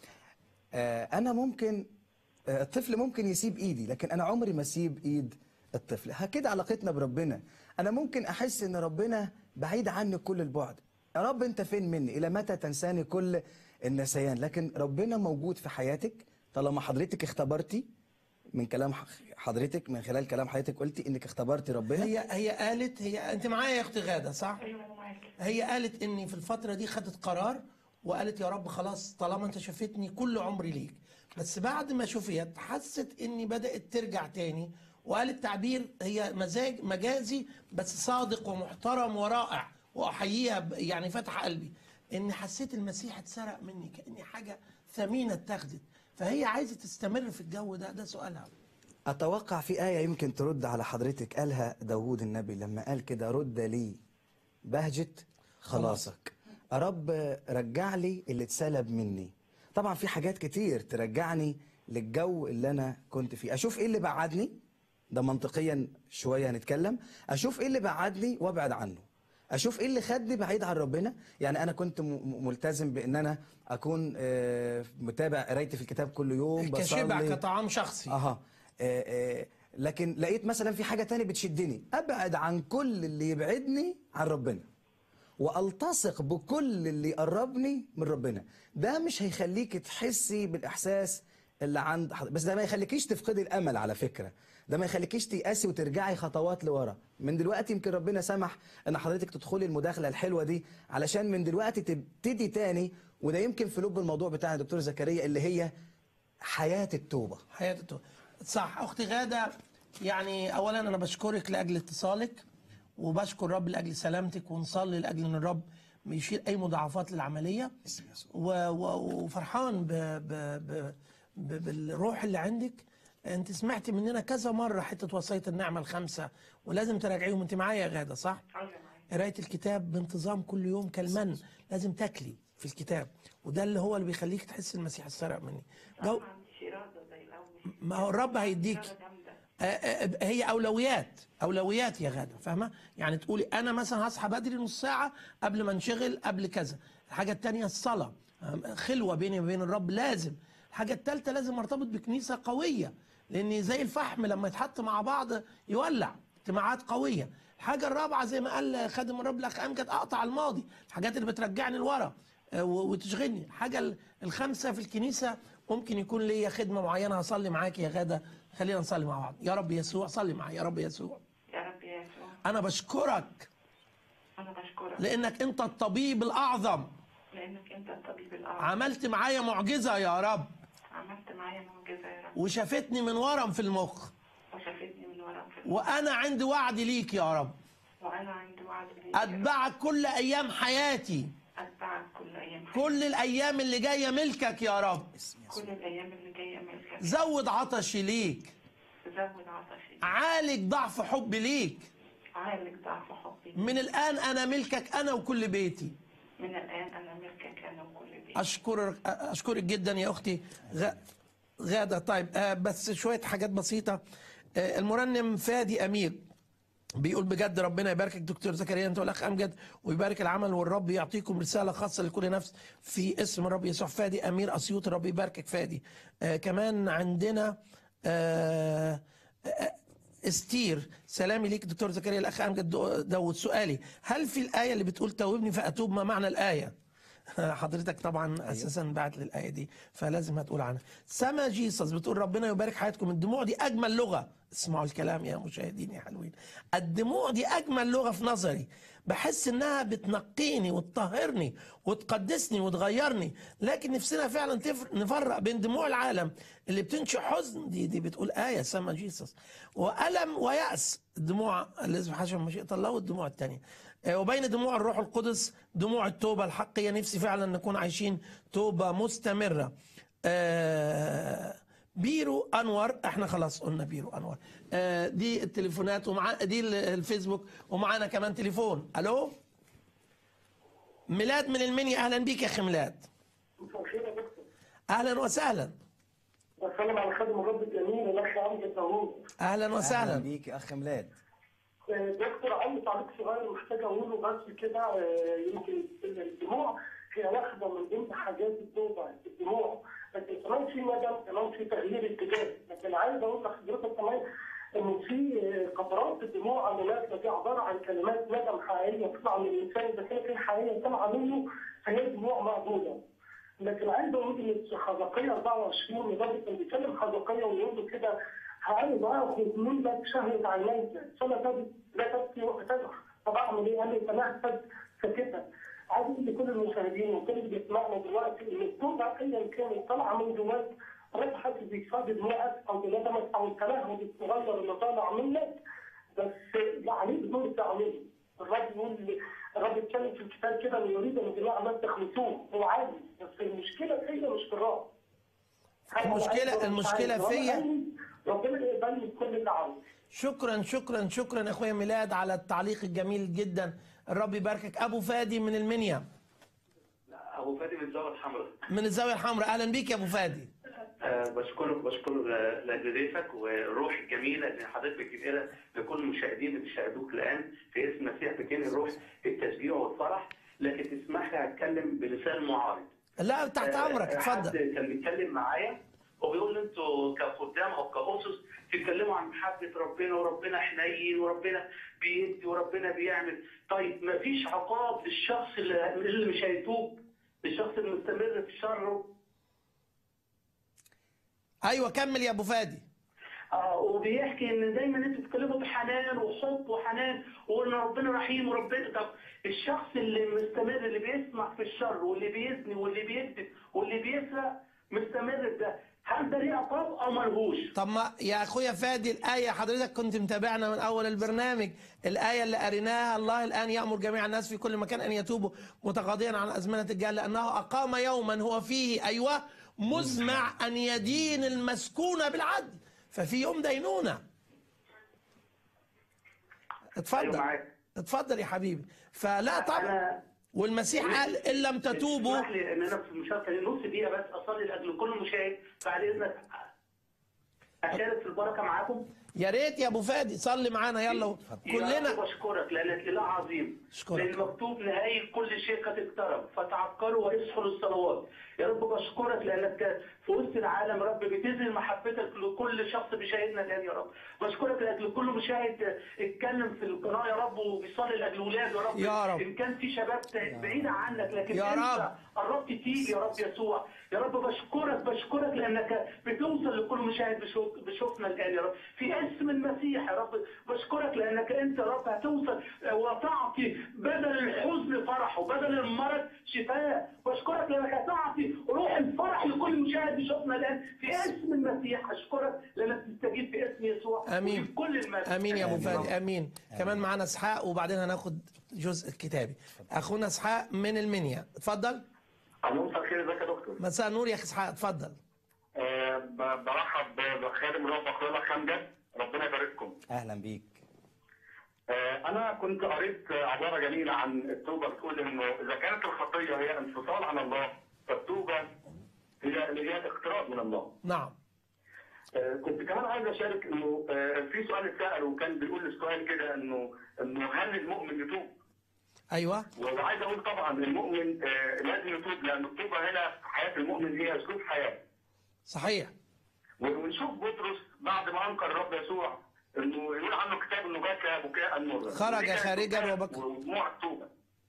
آه، انا ممكن آه، الطفل ممكن يسيب ايدي لكن انا عمري ما اسيب ايد الطفل هكذا علاقتنا بربنا انا ممكن احس ان ربنا بعيد عني كل البعد يا رب انت فين مني الى متى تنساني كل النسيان لكن ربنا موجود في حياتك طالما حضرتك اختبرتي من كلام ح- حضرتك من خلال كلام حضرتك قلتي انك اختبرتي ربنا هي هي قالت هي انت معايا يا اختي غاده صح؟ ايوه انا معاكي هي قالت اني في الفتره دي خدت قرار وقالت يا رب خلاص طالما انت شافتني كل عمري ليك بس بعد ما شفيت حست اني بدات ترجع تاني وقالت تعبير هي مزاج مجازي بس صادق ومحترم ورائع واحييها ب- يعني فتح قلبي اني حسيت المسيح اتسرق مني كاني حاجه ثمينه اتاخدت فهي عايزه تستمر في الجو ده ده سؤالها اتوقع في ايه يمكن ترد على حضرتك قالها داوود النبي لما قال كده رد لي بهجة خلاصك يا رب رجع لي اللي اتسلب مني طبعا في حاجات كتير ترجعني للجو اللي انا كنت فيه اشوف ايه اللي بعدني ده منطقيا شويه هنتكلم اشوف ايه اللي بعدني وابعد عنه اشوف ايه اللي خدني بعيد عن ربنا يعني انا كنت م- م- ملتزم بان انا اكون آه، متابع قرايتي في الكتاب كل يوم كشبع بصلي كطعام شخصي اها آه، آه، لكن لقيت مثلا في حاجه تانية بتشدني ابعد عن كل اللي يبعدني عن ربنا والتصق بكل اللي يقربني من ربنا ده مش هيخليك تحسي بالاحساس اللي عند حض- بس ده ما يخليكيش تفقدي الامل على فكره ده ما يخليكيش تيأسي وترجعي خطوات لورا من دلوقتي يمكن ربنا سمح ان حضرتك تدخلي المداخله الحلوه دي علشان من دلوقتي تبتدي تاني وده يمكن في لب الموضوع بتاع الدكتور زكريا اللي هي حياه التوبه حياة التوبة صح أختي غادة يعني أولا أنا بشكرك لأجل اتصالك وبشكر الرب لأجل سلامتك ونصلي لأجل أن الرب يشيل أي مضاعفات للعملية و و وفرحان ب ب ب ب بالروح اللي عندك أنت سمعتي مننا كذا مرة حتة وصية النعمة الخمسة ولازم تراجعيهم أنت معايا يا غادة صح؟ ايوه معاكي قرايه الكتاب بانتظام كل يوم كالمن لازم تاكلي في الكتاب وده اللي هو اللي بيخليك تحس المسيح اتسرق مني جو ما عنديش اراده زي الاول ما هو الرب هيديك إرادة جامدة. آه، آه، هي اولويات اولويات يا غاده فاهمه يعني تقولي انا مثلا هصحى بدري نص ساعه قبل ما انشغل قبل كذا الحاجه الثانيه الصلاه آه، خلوه بيني وبين الرب لازم الحاجه الثالثه لازم ارتبط بكنيسه قويه لان زي الفحم لما يتحط مع بعض يولع اجتماعات قويه الحاجه الرابعه زي ما قال خادم الرب الاخ امجد اقطع الماضي الحاجات اللي بترجعني لورا آه، و- وتشغلني الحاجه ال- الخامسه في الكنيسه ممكن يكون ليا خدمه معينه هصلي معاك يا غاده خلينا نصلي مع بعض يا رب يسوع صلي معايا يا رب يسوع يا رب يا يسوع انا بشكرك انا بشكرك لانك انت الطبيب الاعظم لانك انت الطبيب الاعظم عملت معايا معجزه يا رب عملت معايا معجزه يا رب وشافتني من ورم في المخ وشافتني من ورا في وانا عندي وعد ليك يا رب وانا عندي وعد ليك يا رب. اتبعك كل ايام حياتي اتبعك كل ايام حياتي. كل الايام اللي جايه ملكك يا رب كل الايام اللي جايه ملكك زود عطشي ليك زود عطشي عالج ضعف حبي ليك عالج ضعف حبي من الان انا ملكك انا وكل بيتي من الان انا ملكك انا وكل بيت اشكرك اشكرك جدا يا اختي غ... غاده طيب آه، بس شويه حاجات بسيطه آه، المرنم فادي امير بيقول بجد ربنا يباركك دكتور زكريا انت والاخ امجد ويبارك العمل والرب يعطيكم رساله خاصه لكل نفس في اسم الرب يسوع فادي امير اسيوط الرب يباركك فادي آه كمان عندنا آه آه استير سلامي ليك دكتور زكريا الاخ امجد دو- داود سؤالي هل في الايه اللي بتقول توبني فاتوب ما معنى الايه حضرتك طبعا اساسا بعت للايه دي فلازم هتقول عنها سما جيسس بتقول ربنا يبارك حياتكم الدموع دي اجمل لغه اسمعوا الكلام يا مشاهدين يا حلوين الدموع دي اجمل لغه في نظري بحس انها بتنقيني وتطهرني وتقدسني وتغيرني لكن نفسنا فعلا تفرق نفرق بين دموع العالم اللي بتنشئ حزن دي دي بتقول ايه سما جيسس والم وياس الدموع اللي حسب مشيئه الله والدموع الثانيه آه، وبين دموع الروح القدس دموع التوبة الحقية نفسي فعلا نكون عايشين توبة مستمرة آه، بيرو أنور احنا خلاص قلنا بيرو أنور آه، دي التليفونات ومع دي ال- الفيسبوك ومعانا كمان تليفون ألو ميلاد من المنيا أهلا بيك يا أخي ميلاد مساء الخير يا دكتور أهلا وسهلا بتكلم على خادم الرب الجميل الاخ امجد داوود أهلا اهلا وسهلا بيك يا اخ ميلاد دكتور عندي تعليق صغير محتاج اقوله بس كده آه، يمكن الدموع هي واحده من ضمن حاجات التوبه الدموع لكن كمان في ندم كمان في تغيير اتجاه لكن عايز اقول لحضرتك كمان ان في آه، قطرات الدموع عمليات دي عباره عن كلمات ندم حقيقيه تطلع من الانسان اذا كانت هي حقيقيه طالعه منه فهي دموع معدوده لكن عايز اقول ان حزقية 24 الراجل كان بيتكلم حزقية ويقول له كده هعايز اخذ منك شهوة عينيك فانا تبكي لا تبكي وتدعى طب اعمل ايه؟ قال لي تنهد ساكتا عايز اقول لكل المشاهدين وكل اللي بيسمعنا دلوقتي ان التوبه ايا كانت طالعه من جواك رب حاسس بيصاب دموعك او بندمك او التنهد الصغير اللي طالع منك بس عليه بدون تعميم الرب يقول الرب اتكلم في الكتاب كده انه يريد ان جميع الناس تخلصوه هو عايز بس المشكله فيا مش في الرب المشكلة المشكلة فيا ربنا يقبلني بكل تعاون شكرا شكرا شكرا اخويا ميلاد على التعليق الجميل جدا الرب يباركك ابو فادي من المنيا ابو فادي من الزاويه الحمراء من الزاويه الحمراء اهلا بيك يا ابو فادي أه بشكرك بشكر ل- لضيفك والروح الجميله اللي حضرتك بتنقلها لكل المشاهدين اللي بيشاهدوك الان في اسم المسيح بتنقل الروح التشجيع والفرح لكن تسمح لي اتكلم بلسان معارض لا تحت آه، امرك حد اتفضل كان بيتكلم معايا وبيقول لي انتوا كخدام او كاسس تتكلموا عن محبه ربنا وربنا حنين وربنا بيدي وربنا بيعمل طيب ما فيش عقاب للشخص اللي اللي مش هيتوب للشخص المستمر في شره ايوه كمل يا ابو فادي اه وبيحكي ان دايما انتوا بتتكلموا بحنان وحب وحنان وان ربنا رحيم وربنا طب الشخص اللي مستمر اللي بيسمع في الشر واللي بيزني واللي بيكذب واللي بيسرق مستمر في ده هل ده ليه عقاب او ملهوش؟ طب ما يا اخويا فادي الايه حضرتك كنت متابعنا من اول البرنامج الايه اللي قريناها الله الان يامر جميع الناس في كل مكان ان يتوبوا متغاضيا عن ازمنه الجهل لانه اقام يوما هو فيه ايوه مزمع ان يدين المسكون بالعدل ففي يوم دينونه اتفضل أيوة معاك. اتفضل يا حبيبي فلا طبعا والمسيح قال ان لم تتوبوا اسمح لي ان انا في المشاركه دي نص دقيقه بس اصلي لاجل كل مشاهد بعد اذنك اشارك في البركه معاكم يا ريت يا ابو فادي صلي معانا يلا يا كلنا رب بشكرك لانك اله عظيم أشكرك. لان مكتوب نهايه كل شيء قد اقترب فتعكروا واصحوا للصلوات يا رب بشكرك لانك في وسط العالم يا رب بتظهر محبتك لكل شخص بيشاهدنا الان يا رب بشكرك لاجل كل مشاهد اتكلم في القناه يا رب وبيصلي لاجل ولاده يا رب يا رب. ان كان في شباب بعيده عنك لكن يا انت رب. قربت تيجي يا رب يسوع يا رب بشكرك بشكرك لانك بتوصل لكل مشاهد بشوف بشوفنا الان يا رب في اسم المسيح يا رب بشكرك لانك انت يا رب هتوصل وتعطي بدل الحزن فرح وبدل المرض شفاء بشكرك لانك هتعطي روح الفرح لكل مشاهد بيشوفنا الان في اسم المسيح اشكرك لانك تستجيب في اسم يسوع امين وفي كل المجد امين يا ابو آمين. فادي امين كمان معانا اسحاق وبعدين هناخد جزء الكتابي اخونا اسحاق من المنيا اتفضل الو مساء الخير ازيك يا دكتور؟ مساء النور يا اخي اسحاق اتفضل أه ب- برحب بخادم الرب اخويا خمجه ربنا يبارككم. اهلا بيك أه انا كنت قريت عباره جميله عن التوبه بتقول انه اذا كانت الخطيه هي انفصال عن الله فالتوبه هي هي الاقتراب من الله. نعم أه كنت كمان عايز اشارك انه أه في سؤال اتسال وكان بيقول السؤال كده انه انه هل المؤمن يتوب؟ ايوه وعايز اقول طبعا المؤمن أه لازم يتوب لان التوبه هنا في حياه المؤمن هي اسلوب حياه. صحيح ونشوف بطرس بعد ما انكر الرب يسوع انه يقول عنه كتاب انه بكى بكاء مرا خرج ودي كانت خارجاً بكاء وبكى. ودموع التوبه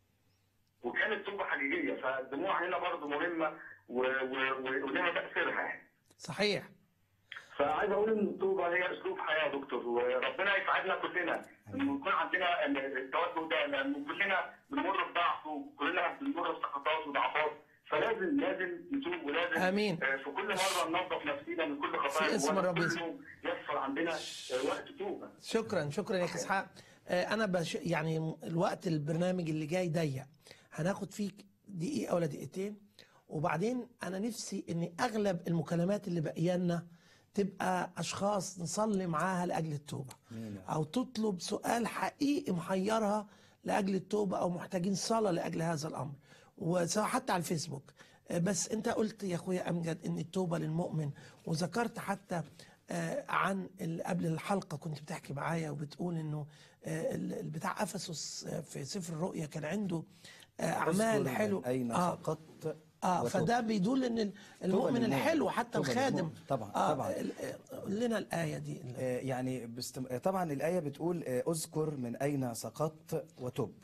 وكانت توبه حقيقيه فالدموع هنا برضه مهمه و- و- و- ولها تاثيرها يعني صحيح فعايز اقول ان التوبه هي اسلوب حياه يا دكتور وربنا يساعدنا كلنا انه يكون عندنا التوجه ده لانه كلنا بنمر بضعف وكلنا بنمر بسقطات وضعفات فلازم لازم نتوب ولازم آمين. آه، في كل مره ننظف نفسينا من كل خطايا في اسم جوانا. الرب كل يسوع. يوم يحصل عندنا آه، وقت توبه شكرا شكرا يا اخي اسحاق آه، انا بش يعني الوقت البرنامج اللي جاي ضيق هناخد فيك دقيقه ولا دقيقتين وبعدين انا نفسي ان اغلب المكالمات اللي باقيه لنا تبقى اشخاص نصلي معاها لاجل التوبه او تطلب سؤال حقيقي محيرها لاجل التوبه او محتاجين صلاه لاجل هذا الامر وسواء حتى على الفيسبوك آه، بس انت قلت يا اخويا امجد ان التوبه للمؤمن وذكرت حتى آه، عن ال- قبل الحلقه كنت بتحكي معايا وبتقول انه آه، ال- ال- بتاع افسس آه، في سفر الرؤيا كان عنده آه، اعمال اذكر حلوه اين اه سقطت اه وتب. فده بيدل ان ال- المؤمن للمؤمن. الحلو حتى توبة الخادم للمؤمن. طبعا آه طبعا ال- آه، قول لنا الايه دي آه، يعني باستم... آه، طبعا الآية بتقول آه، اذكر من أين سقطت وتب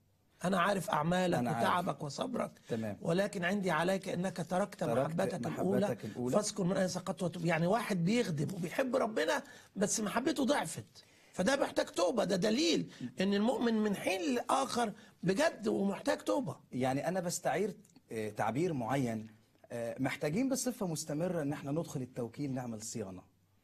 انا عارف اعمالك أنا عارف. وتعبك وصبرك تمام ولكن عندي عليك انك تركت, تركت محبتك, محبتك الاولى, الأولى. فاذكر من اين سقطت وتب يعني واحد بيخدم وبيحب ربنا بس محبته ضعفت فده محتاج توبه ده دليل ان المؤمن من حين لاخر بجد ومحتاج توبه يعني أنا بستعير آه، تعبير معين آه، محتاجين بصفة مستمرة إن احنا ندخل التوكيل نعمل صيانة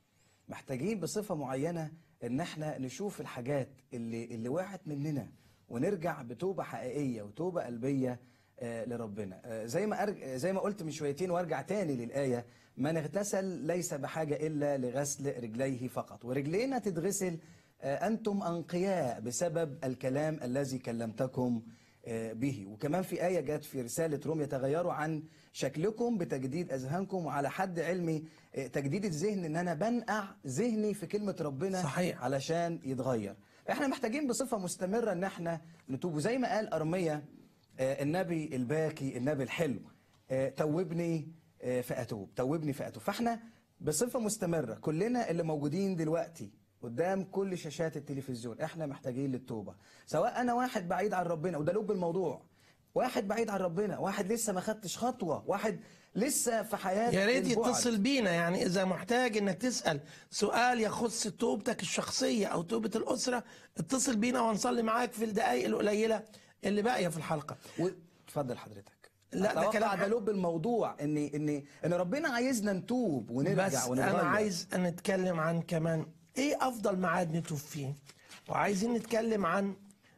محتاجين بصفة معينة إن احنا نشوف الحاجات اللي اللي وقعت مننا ونرجع بتوبة حقيقية وتوبة قلبية آه، لربنا آه، زي ما أرج... زي ما قلت من شويتين وارجع تاني للآية من اغتسل ليس بحاجة إلا لغسل رجليه فقط ورجلينا تتغسل آه، أنتم أنقياء بسبب الكلام الذي كلمتكم آه، به وكمان في آية جت في رسالة روم يتغيروا عن شكلكم بتجديد أذهانكم وعلى حد علمي آه، تجديد الذهن إن أنا بنقع ذهني في كلمة ربنا صحيح. علشان يتغير احنا محتاجين بصفة مستمرة ان احنا نتوب وزي ما قال أرمية آه، النبي الباكي النبي الحلو آه، توبني آه، فأتوب توبني فأتوب فاحنا بصفة مستمرة كلنا اللي موجودين دلوقتي قدام كل شاشات التلفزيون احنا محتاجين للتوبة سواء انا واحد بعيد عن ربنا وده لب الموضوع واحد بعيد عن ربنا واحد لسه ما خدتش خطوة واحد لسه في حياة يا ريت البعد. يتصل بينا يعني اذا محتاج انك تسال سؤال يخص توبتك الشخصيه او توبه الاسره اتصل بينا ونصلي معاك في الدقائق القليله اللي باقيه في الحلقه اتفضل حضرتك لا ده أتوقع كلام ده لب الموضوع ان ان ان ربنا عايزنا نتوب ونرجع بس ونتغير انا عايز نتكلم عن كمان ايه افضل ميعاد نتوب فيه وعايزين نتكلم عن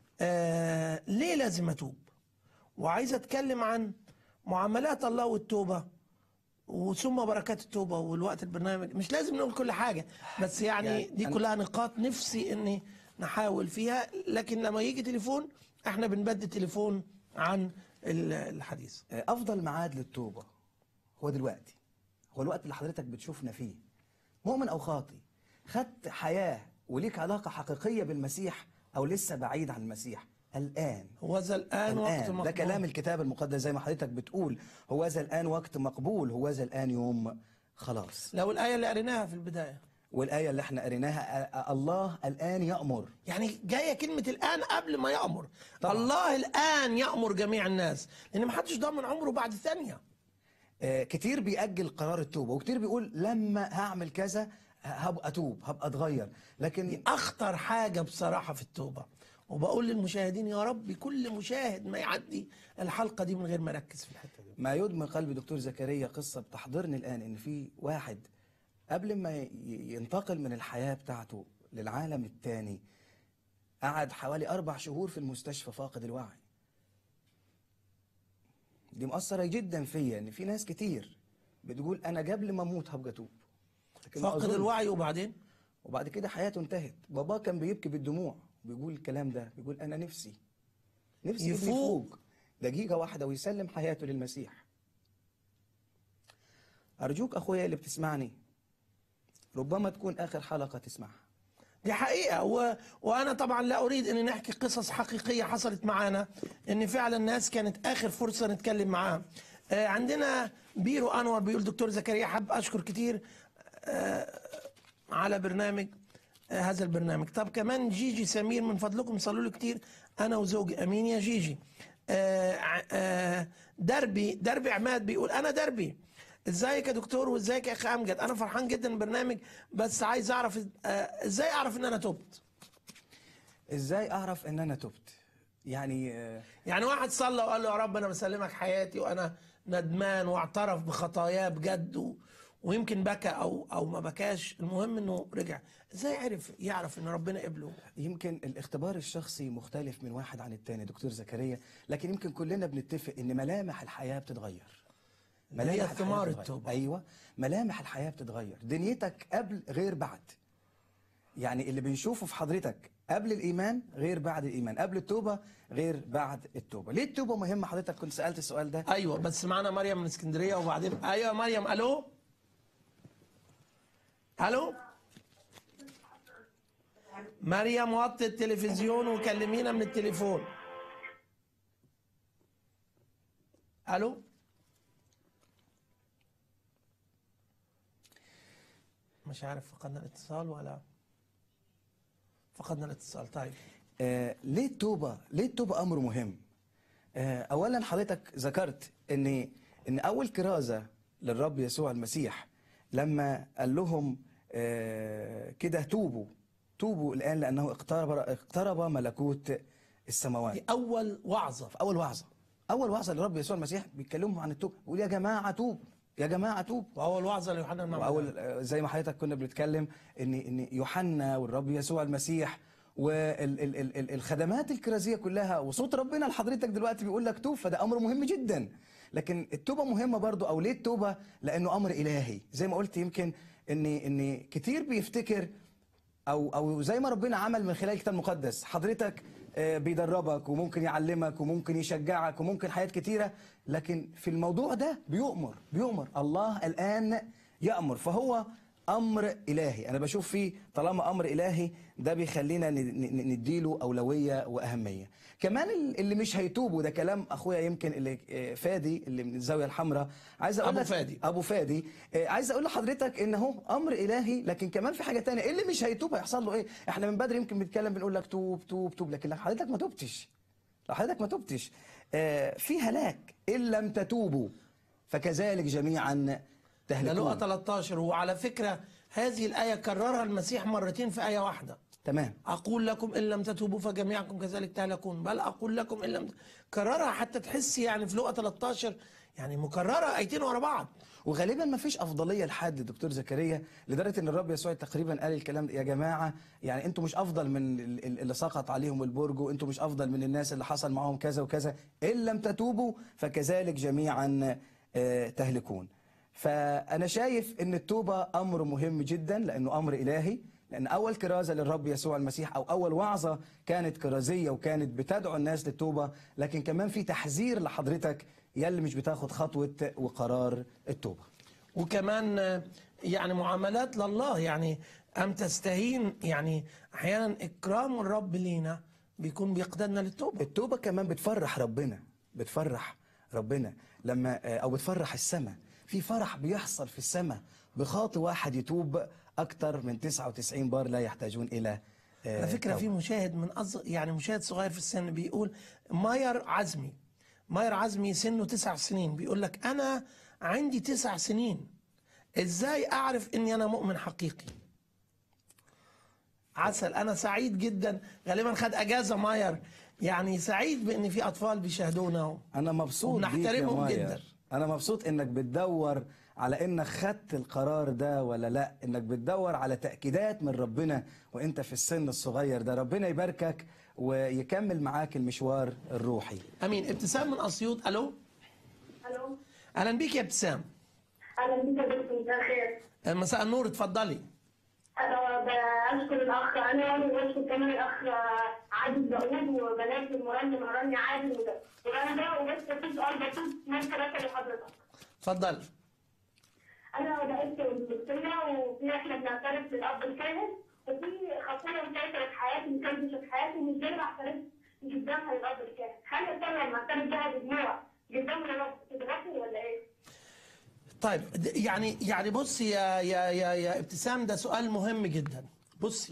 آه ليه لازم اتوب وعايز اتكلم عن معاملات الله والتوبه وثم بركات التوبه والوقت البرنامج مش لازم نقول كل حاجه بس يعني, يعني يعني دي أنا- كلها نقاط نفسي اني نحاول فيها لكن لما يجي تليفون احنا بنبدي تليفون عن ال- الحديث افضل ميعاد للتوبه هو دلوقتي هو الوقت اللي حضرتك بتشوفنا فيه مؤمن او خاطي خدت حياه وليك علاقه حقيقيه بالمسيح او لسه بعيد عن المسيح الان هوذا الان وقت الآن ده مقبول. كلام الكتاب المقدس زي ما حضرتك بتقول هوذا الآن وقت مقبول هوذا الآن يوم خلاص لو الآية اللي قريناها في البداية والآية اللي احنا قريناها أ- أ- الله الآن يأمر يعني جاية كلمة الآن قبل ما يأمر طبعا. الله الآن يأمر جميع الناس لأن ما حدش ضامن عمره بعد ثانية آه، كتير بيأجل قرار التوبة وكتير بيقول لما هعمل كذا ه- هبقى أتوب هبقى أتغير لكن أخطر حاجة بصراحة في التوبة وبقول للمشاهدين يا رب كل مشاهد ما يعدي الحلقة دي من غير ما يركز في الحتة دي ما يدمر قلب دكتور زكريا قصة بتحضرني الآن إن في واحد قبل ما ي- ينتقل من الحياة بتاعته للعالم التاني قعد حوالي أربع شهور في المستشفى فاقد الوعي دي مؤثرة جدا فيا إن في ناس كتير بتقول أنا قبل ما أموت هبقى أتوب لكن ما فاقد أظنش. الوعي وبعدين وبعد كده حياته انتهت بابا كان بيبكي بالدموع بيقول الكلام ده بيقول أنا نفسي نفسي ابني يفوق. يفوق دقيقة واحدة ويسلم حياته للمسيح أرجوك أخويا اللي بتسمعني ربما تكون آخر حلقة تسمعها دي حقيقة و... وأنا طبعا لا أريد أن نحكي قصص حقيقية حصلت معانا أن فعلا الناس كانت آخر فرصة نتكلم معاها آه عندنا بيرو أنور بيقول دكتور زكريا حاب أشكر كتير آه على برنامج آه هذا البرنامج طب كمان جيجي سمير من فضلكم صلوا لي كتير أنا وزوجي أمين يا جيجي آه ع- آه دربي دربي عماد بيقول أنا دربي ازيك يا دكتور وازيك يا اخي امجد انا فرحان جدا بالبرنامج بس عايز اعرف آه، ازاي اعرف ان انا تبت إزاي أعرف إن أنا تبت يعني آه، يعني واحد صلى وقال له يا رب انا بسلمك حياتي وانا ندمان واعترف بخطاياه بجد و... ويمكن بكى او او ما بكاش المهم انه رجع ازاي عرف يعرف ان ربنا قبله يمكن الاختبار الشخصي مختلف من واحد عن التاني دكتور زكريا لكن يمكن كلنا بنتفق ان ملامح الحياة بتتغير اللي هي الحياة ثمار بتتغير. التوبة. ايوه ملامح الحياة بتتغير دنيتك قبل غير بعد يعني اللي بنشوفه في حضرتك قبل الايمان غير بعد الايمان قبل التوبة غير بعد التوبة ليه التوبة مهمة حضرتك كنت سألت السؤال ده ايوه بس معانا مريم من اسكندريه وبعدين ايوه مريم الو الو مريم وطي التلفزيون وكلمينا من التليفون الو مش عارف فقدنا الاتصال ولا فقدنا الاتصال طيب آه ليه التوبة ليه التوبة أمر مهم آه أولا حضرتك ذكرت إن إن أول كرازة للرب يسوع المسيح لما قال لهم آه كده توبوا توبوا الآن لأنه اقترب اقترب ملكوت السماوات دي اول وعظه في أول وعظة أول وعظة للرب يسوع المسيح بيتكلموا عن التوبة بيقول يا جماعة توب يا جماعة توب واول وعظه ليوحنا المعمدان واول آه، زي ما حضرتك كنا بنتكلم ان ان يوحنا والرب يسوع المسيح والخدمات الكرازيه كلها وصوت ربنا لحضرتك دلوقتي بيقول لك توب فده امر مهم جدا لكن التوبه مهمه برضو او ليه التوبه لانه امر الهي زي ما قلت يمكن ان ان كتير بيفتكر او او زي ما ربنا عمل من خلال الكتاب المقدس حضرتك آه، بيدربك وممكن يعلمك وممكن يشجعك وممكن حاجات كتيره لكن في الموضوع ده بيؤمر بيؤمر الله الان يامر فهو امر الهي انا بشوف فيه طالما امر الهي ده بيخلينا ن- ن- نديله اولويه واهميه كمان ال- اللي مش هيتوبوا ده كلام اخويا يمكن اللي آه، فادي اللي من الزاويه الحمراء عايز اقول أبو لك فادي. ابو فادي آه، عايز اقول لحضرتك ان هو امر الهي لكن كمان في حاجه تانية اللي مش هيتوب هيحصل له ايه احنا من بدري يمكن بنتكلم بنقول لك توب توب توب لكن لو حضرتك ما توبتش لو حضرتك ما توبتش آه، في هلاك ان لم تتوبوا فكذلك جميعا ده لقى تهلكون 13 وعلى فكرة هذه الآية كررها المسيح مرتين في آية واحدة تمام أقول لكم إن لم تتوبوا فجميعكم كذلك تهلكون بل أقول لكم إن لم كررها حتى تحس يعني في لقى 13 يعني مكررة آيتين ورا بعض وغالبا ما فيش افضليه لحد دكتور زكريا لدرجه ان الرب يسوع تقريبا قال الكلام ده يا جماعه يعني انتوا مش افضل من ال- ال- اللي سقط عليهم البرج وانتوا مش افضل من الناس اللي حصل معاهم كذا وكذا ان لم تتوبوا فكذلك جميعا آه، تهلكون فانا شايف ان التوبه امر مهم جدا لانه امر الهي لان اول كرازه للرب يسوع المسيح او اول وعظه كانت كرازيه وكانت بتدعو الناس للتوبه لكن كمان في تحذير لحضرتك يلي مش بتاخد خطوه وقرار التوبه وكمان آه، يعني معاملات لله يعني ام تستهين يعني احيانا اكرام الرب لينا بيكون بيقدرنا للتوبه التوبه كمان بتفرح ربنا بتفرح ربنا لما آه، او بتفرح السماء في فرح بيحصل في السماء بخاطئ واحد يتوب اكتر من 99 بار لا يحتاجون الى آه، على فكره توبة. في مشاهد من أصغر يعني مشاهد صغير في السن بيقول ماير عزمي ماير عزمي سنه تسع سنين بيقول لك انا عندي تسع سنين ازاي اعرف اني انا مؤمن حقيقي عسل انا سعيد جدا غالبا خد اجازه ماير يعني سعيد بان في اطفال بيشاهدونا انا مبسوط بيك يا ونحترمهم ماير. جدا انا مبسوط انك بتدور على انك خدت القرار ده ولا لا انك بتدور على تاكيدات من ربنا وانت في السن الصغير ده ربنا يباركك ويكمل معاك المشوار الروحي امين ابتسام من اسيوط الو الو اهلا بيك يا ابتسام اهلا بك يا دكتور مساء الخير مساء النور اتفضلي انا بشكر الاخ انور وبشكر كمان الاخ عادل داوود وبنات المرنم رانيا عادل ورنا وبس في سؤال بسيط ممكن اسال لحضرتك اتفضلي انا بقيت دكتوره وفي احنا بنعترف بالاب الكاهن وفي خطيه مسيطره في حياتي مكلبشه في حياتي مش قادر اعترف قدامها للاب الكاهن هل السنه لما اعترف بها بدموع قدام الرب تتغفر ولا ايه؟ طيب د- يعني يعني بصي يا يا يا يا ابتسام ده سؤال مهم جدا بصي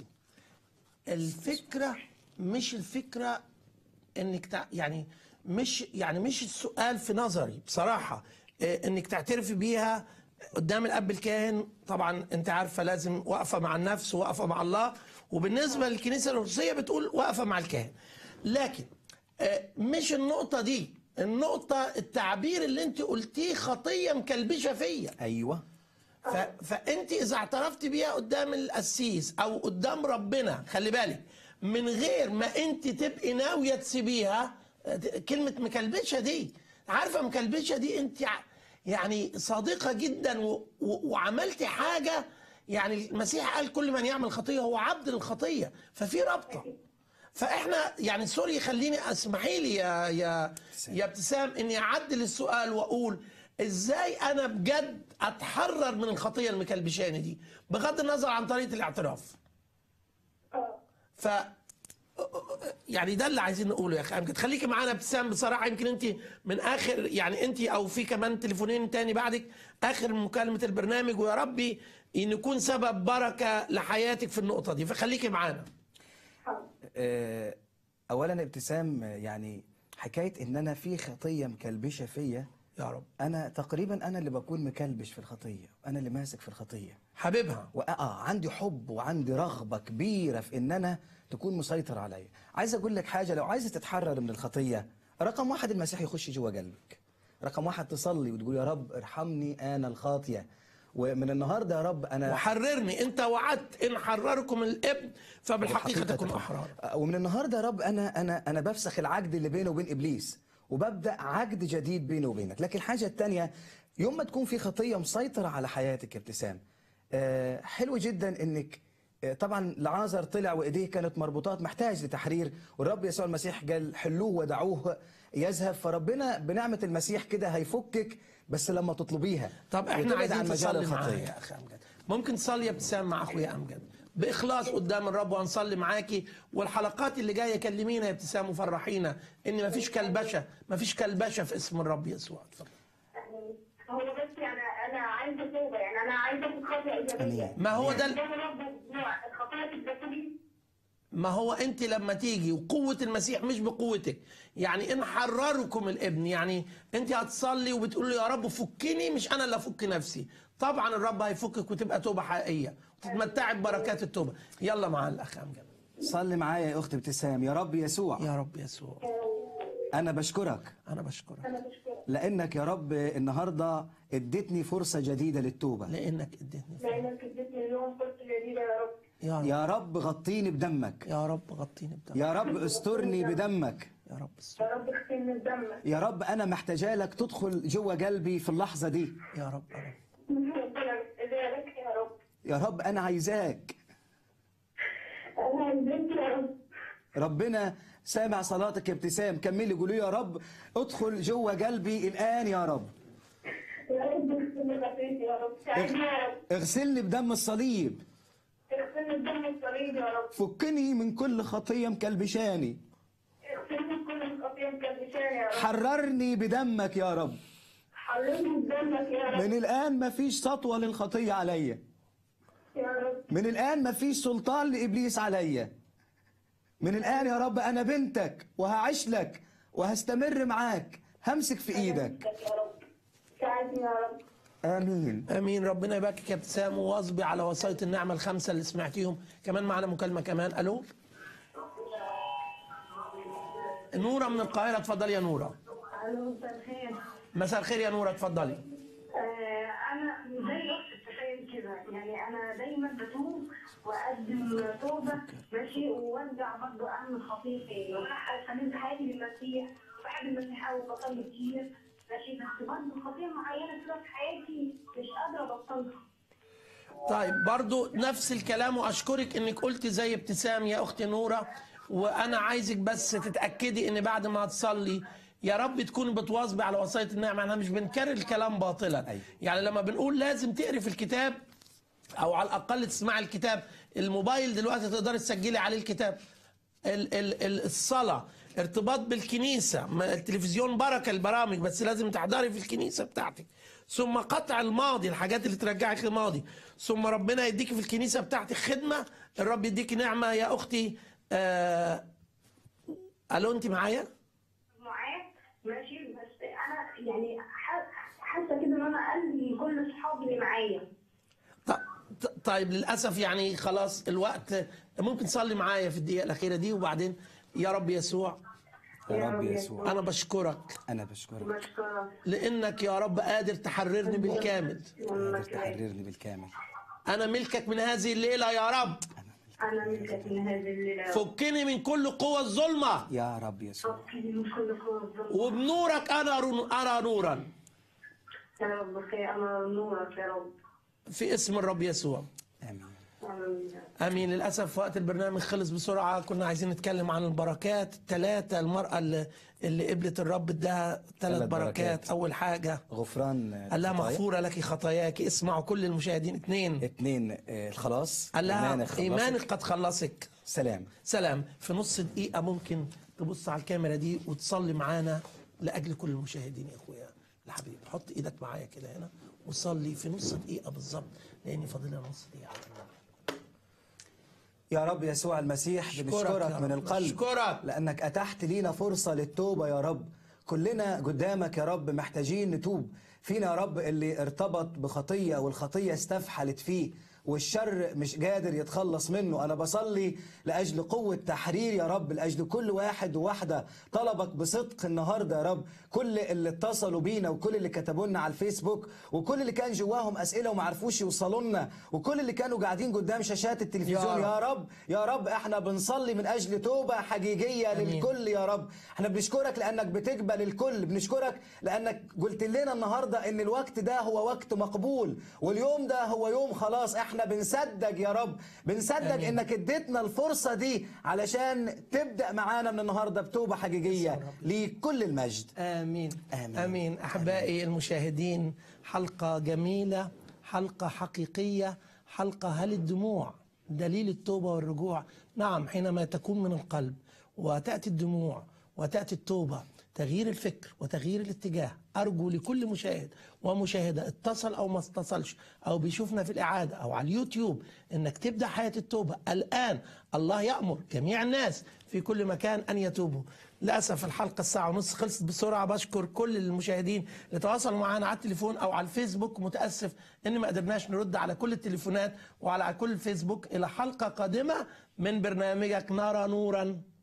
الفكره مش الفكره انك تع... يعني مش يعني مش السؤال في نظري بصراحه إيه، انك تعترفي بيها قدام الاب الكاهن طبعا انت عارفه لازم واقفه مع النفس وواقفه مع الله وبالنسبه للكنيسه الارثوذكسيه بتقول واقفه مع الكاهن لكن آه، مش النقطه دي النقطه التعبير اللي انت قلتيه خطيه مكلبشه فيا ايوه ف... فانت اذا اعترفت بيها قدام القسيس او قدام ربنا خلي بالك من غير ما انت تبقي ناويه تسيبيها كلمه مكلبشه دي عارفه مكلبشه دي انت ع- يعني صادقه جدا و... و... وعملتي حاجه يعني المسيح قال كل من يعمل خطيه هو عبد للخطيه ففي رابطه فاحنا يعني سوري خليني اسمحي لي يا يا يا ابتسام اني اعدل السؤال واقول ازاي انا بجد اتحرر من الخطيه المكلبشاني دي بغض النظر عن طريقه الاعتراف ف يعني ده اللي عايزين نقوله يا اخي امجد خليكي معانا ابتسام بصراحه يمكن انت من اخر يعني انت او في كمان تليفونين تاني بعدك اخر مكالمه البرنامج ويا ربي ان يكون سبب بركه لحياتك في النقطه دي فخليكي معانا آه، اولا ابتسام آه، يعني حكايه ان انا في خطيه مكلبشه فيا يا رب انا تقريبا انا اللي بكون مكلبش في الخطيه انا اللي ماسك في الخطيه حبيبها واه عندي حب وعندي رغبه كبيره في ان انا تكون مسيطر عليا عايز اقول لك حاجه لو عايزه تتحرر من الخطيه رقم واحد المسيح يخش جوه قلبك رقم واحد تصلي وتقول يا رب ارحمني انا الخاطيه ومن النهارده يا رب انا وحررني انت وعدت ان حرركم الابن فبالحقيقه تكون احرار ومن النهارده يا رب انا انا انا بفسخ العقد اللي بيني وبين ابليس وببدا عقد جديد بيني وبينك لكن الحاجه الثانيه يوم ما تكون في خطيه مسيطره على حياتك يا ابتسام آه، حلو جدا انك آه، طبعا لعازر طلع وايديه كانت مربوطات محتاج لتحرير والرب يسوع المسيح قال حلوه ودعوه يذهب فربنا بنعمه المسيح كده هيفكك بس لما تطلبيها طب احنا وتبعد عايزين عن مجال تصلي معايا الخطية. يا اخي امجد ممكن تصلي يا ابتسام مع اخويا امجد باخلاص قدام الرب وهنصلي معاكي والحلقات اللي جايه كلمينا يا ابتسام وفرحينا ان مفيش كلبشه مفيش كلبشه في اسم الرب يسوع اتفضل هو بس يعني انا عايزه توبه يعني انا عايزه اخد خطوه ايجابيه ما هو ده ال- قدام الرب بدموع الخطيه تتغفر ما هو انت لما تيجي وقوة المسيح مش بقوتك يعني ان حرركم الابن يعني انت هتصلي وبتقول له يا رب فكني مش انا اللي افك نفسي طبعا الرب هيفكك وتبقى توبة حقيقية وتتمتعي ببركات التوبة يلا مع الاخ امجد صلي معايا يا اخت ابتسام يا رب يسوع يا رب يسوع انا بشكرك انا بشكرك انا بشكرك لانك يا رب النهارده اديتني فرصه جديده للتوبه لانك اديتني لانك اديتني اليوم فرصه جديده يا رب يا رب يا رب غطيني بدمك يا رب غطيني بدمك يا رب استرني بدمك يا رب يا رب اغسلني بدمك يا رب انا محتاجه لك تدخل جوه قلبي في اللحظه دي يا رب يا رب ربنا يبارك يا رب يا رب انا عايزاك انا عايزاك يا رب ربنا سامع صلاتك يا ابتسام كملي قولي يا رب ادخل جوه قلبي الان يا رب يا رب اغسلني خطيتي يا رب ساعدني يا رب اغسلني بدم الصليب اغسلني من دم الصليب يا رب فكني من كل خطية مكلبشاني اغسلني من كل خطيه مكلبشاني يا رب حررني بدمك يا رب حررني بدمك يا رب من الآن مفيش سطوة للخطية عليا يا رب من الآن مفيش سلطان لإبليس عليا من الآن يا رب أنا بنتك وهعيش لك وهستمر معاك همسك في إيدك يا رب ساعدني يا رب آمين امين ربنا يباركك يا ابتسام وواظبي على وصايه النعمه الخمسه اللي سمعتيهم كمان معنا مكالمه كمان الو نوره من القاهره اتفضلي يا نوره الو مساء الخير مساء الخير يا نوره اتفضلي آه، انا زي اخت التخيل كده يعني انا دايما بتوب واقدم توبه ماشي وارجع برضه اعمل خطيئتي وانا سلمت حياتي للمسيح بحب المسيح قوي بصلي كتير ماشي بس برضه خطيه معينه كده في حياتي مش قادره ابطلها طيب برضو نفس الكلام واشكرك انك قلت زي ابتسام يا اختي نوره وانا عايزك بس تتاكدي ان بعد ما تصلي يا رب تكوني بتواظبي على وصايه النعمه احنا مش بنكرر الكلام باطلا يعني لما بنقول لازم تقري في الكتاب او على الاقل تسمعي الكتاب الموبايل دلوقتي تقدري تسجلي عليه الكتاب ال ال ال الصلاه ارتباط بالكنيسه ما التلفزيون بركه البرامج بس لازم تحضري في الكنيسه بتاعتك ثم قطع الماضي الحاجات اللي ترجعك للماضي ثم ربنا يديكي في الكنيسه بتاعتك خدمه الرب يديكي نعمه يا اختي آه الو انت معايا معاك ماشي بس انا يعني ح- حاسه كده ان انا قلبي من كل اصحابي اللي معايا ط- طيب للاسف يعني خلاص الوقت ممكن تصلي معايا في الدقيقه الاخيره دي وبعدين يا رب يسوع يا رب يسوع انا بشكرك أنا بشكرك بشكرك لانك يا رب قادر تحررني بالكامل قادر تحررني بالكامل انا ملكك من هذه الليله يا رب انا ملكك من هذه الليله فكني من كل قوة الظلمة يا رب يسوع فكني من كل قوه الظلم وبنورك أنا رن- أرى نورا يا رب خير انا نورك يا رب في اسم الرب يسوع آمين امين امين للاسف وقت البرنامج خلص بسرعه كنا عايزين نتكلم عن البركات الثلاثه المراه اللي, اللي قبلت الرب اداها ثلاث ثلاث بركات. بركات. اول حاجه غفران قال لها الخطايا. مغفوره لك خطاياك اسمعوا كل المشاهدين اثنين اتنين آه، الخلاص قال لها إيمانك خلصك. ايمانك قد خلصك سلام سلام في نص دقيقه ممكن تبص على الكاميرا دي وتصلي معانا لاجل كل المشاهدين يا اخويا الحبيب حط ايدك معايا كده هنا وصلي في نص دقيقه بالظبط لاني فاضل لنا نص دقيقه يا رب يسوع المسيح أشكرك بنشكرك يا من رب. القلب أشكرك. لأنك أتحت لينا فرصة للتوبة يا رب كلنا قدامك يا رب محتاجين نتوب فينا يا رب اللي ارتبط بخطية والخطية استفحلت فيه والشر مش قادر يتخلص منه أنا بصلي لأجل قوة تحرير يا رب لأجل كل واحد وواحدة طلبك بصدق النهاردة يا رب كل اللي اتصلوا بينا وكل اللي كتبوا لنا على الفيسبوك وكل اللي كان جواهم أسئلة وما عرفوش يوصلوا لنا وكل اللي كانوا قاعدين قدام شاشات التلفزيون يا يا رب يا رب احنا بنصلي من أجل توبة حقيقية أمين. للكل يا رب احنا بنشكرك لأنك بتقبل الكل بنشكرك لأنك قلت لنا النهاردة ان الوقت ده هو وقت مقبول واليوم ده هو يوم خلاص احنا بنصدق يا رب بنصدق أمين. انك اديتنا الفرصة دي علشان تبدأ معانا من النهاردة بتوبة حقيقية لكل المجد آمين آمين. آمين أحبائي المشاهدين حلقة جميلة حلقة حقيقية حلقة هل الدموع دليل التوبة والرجوع نعم حينما تكون من القلب وتأتي الدموع وتأتي التوبة تغيير الفكر وتغيير الاتجاه أرجو لكل مشاهد ومشاهدة اتصل أو ما اتصلش أو بيشوفنا في الإعادة أو على اليوتيوب إنك تبدأ حياة التوبة الآن الله يأمر جميع الناس في كل مكان أن يتوبوا للأسف الحلقة الساعة ونص خلصت بسرعة بشكر كل المشاهدين اللي تواصلوا معنا على التليفون أو على الفيسبوك متأسف إن ما قدرناش نرد على كل التليفونات وعلى كل الفيسبوك إلى حلقة قادمة من برنامجك نرى نورا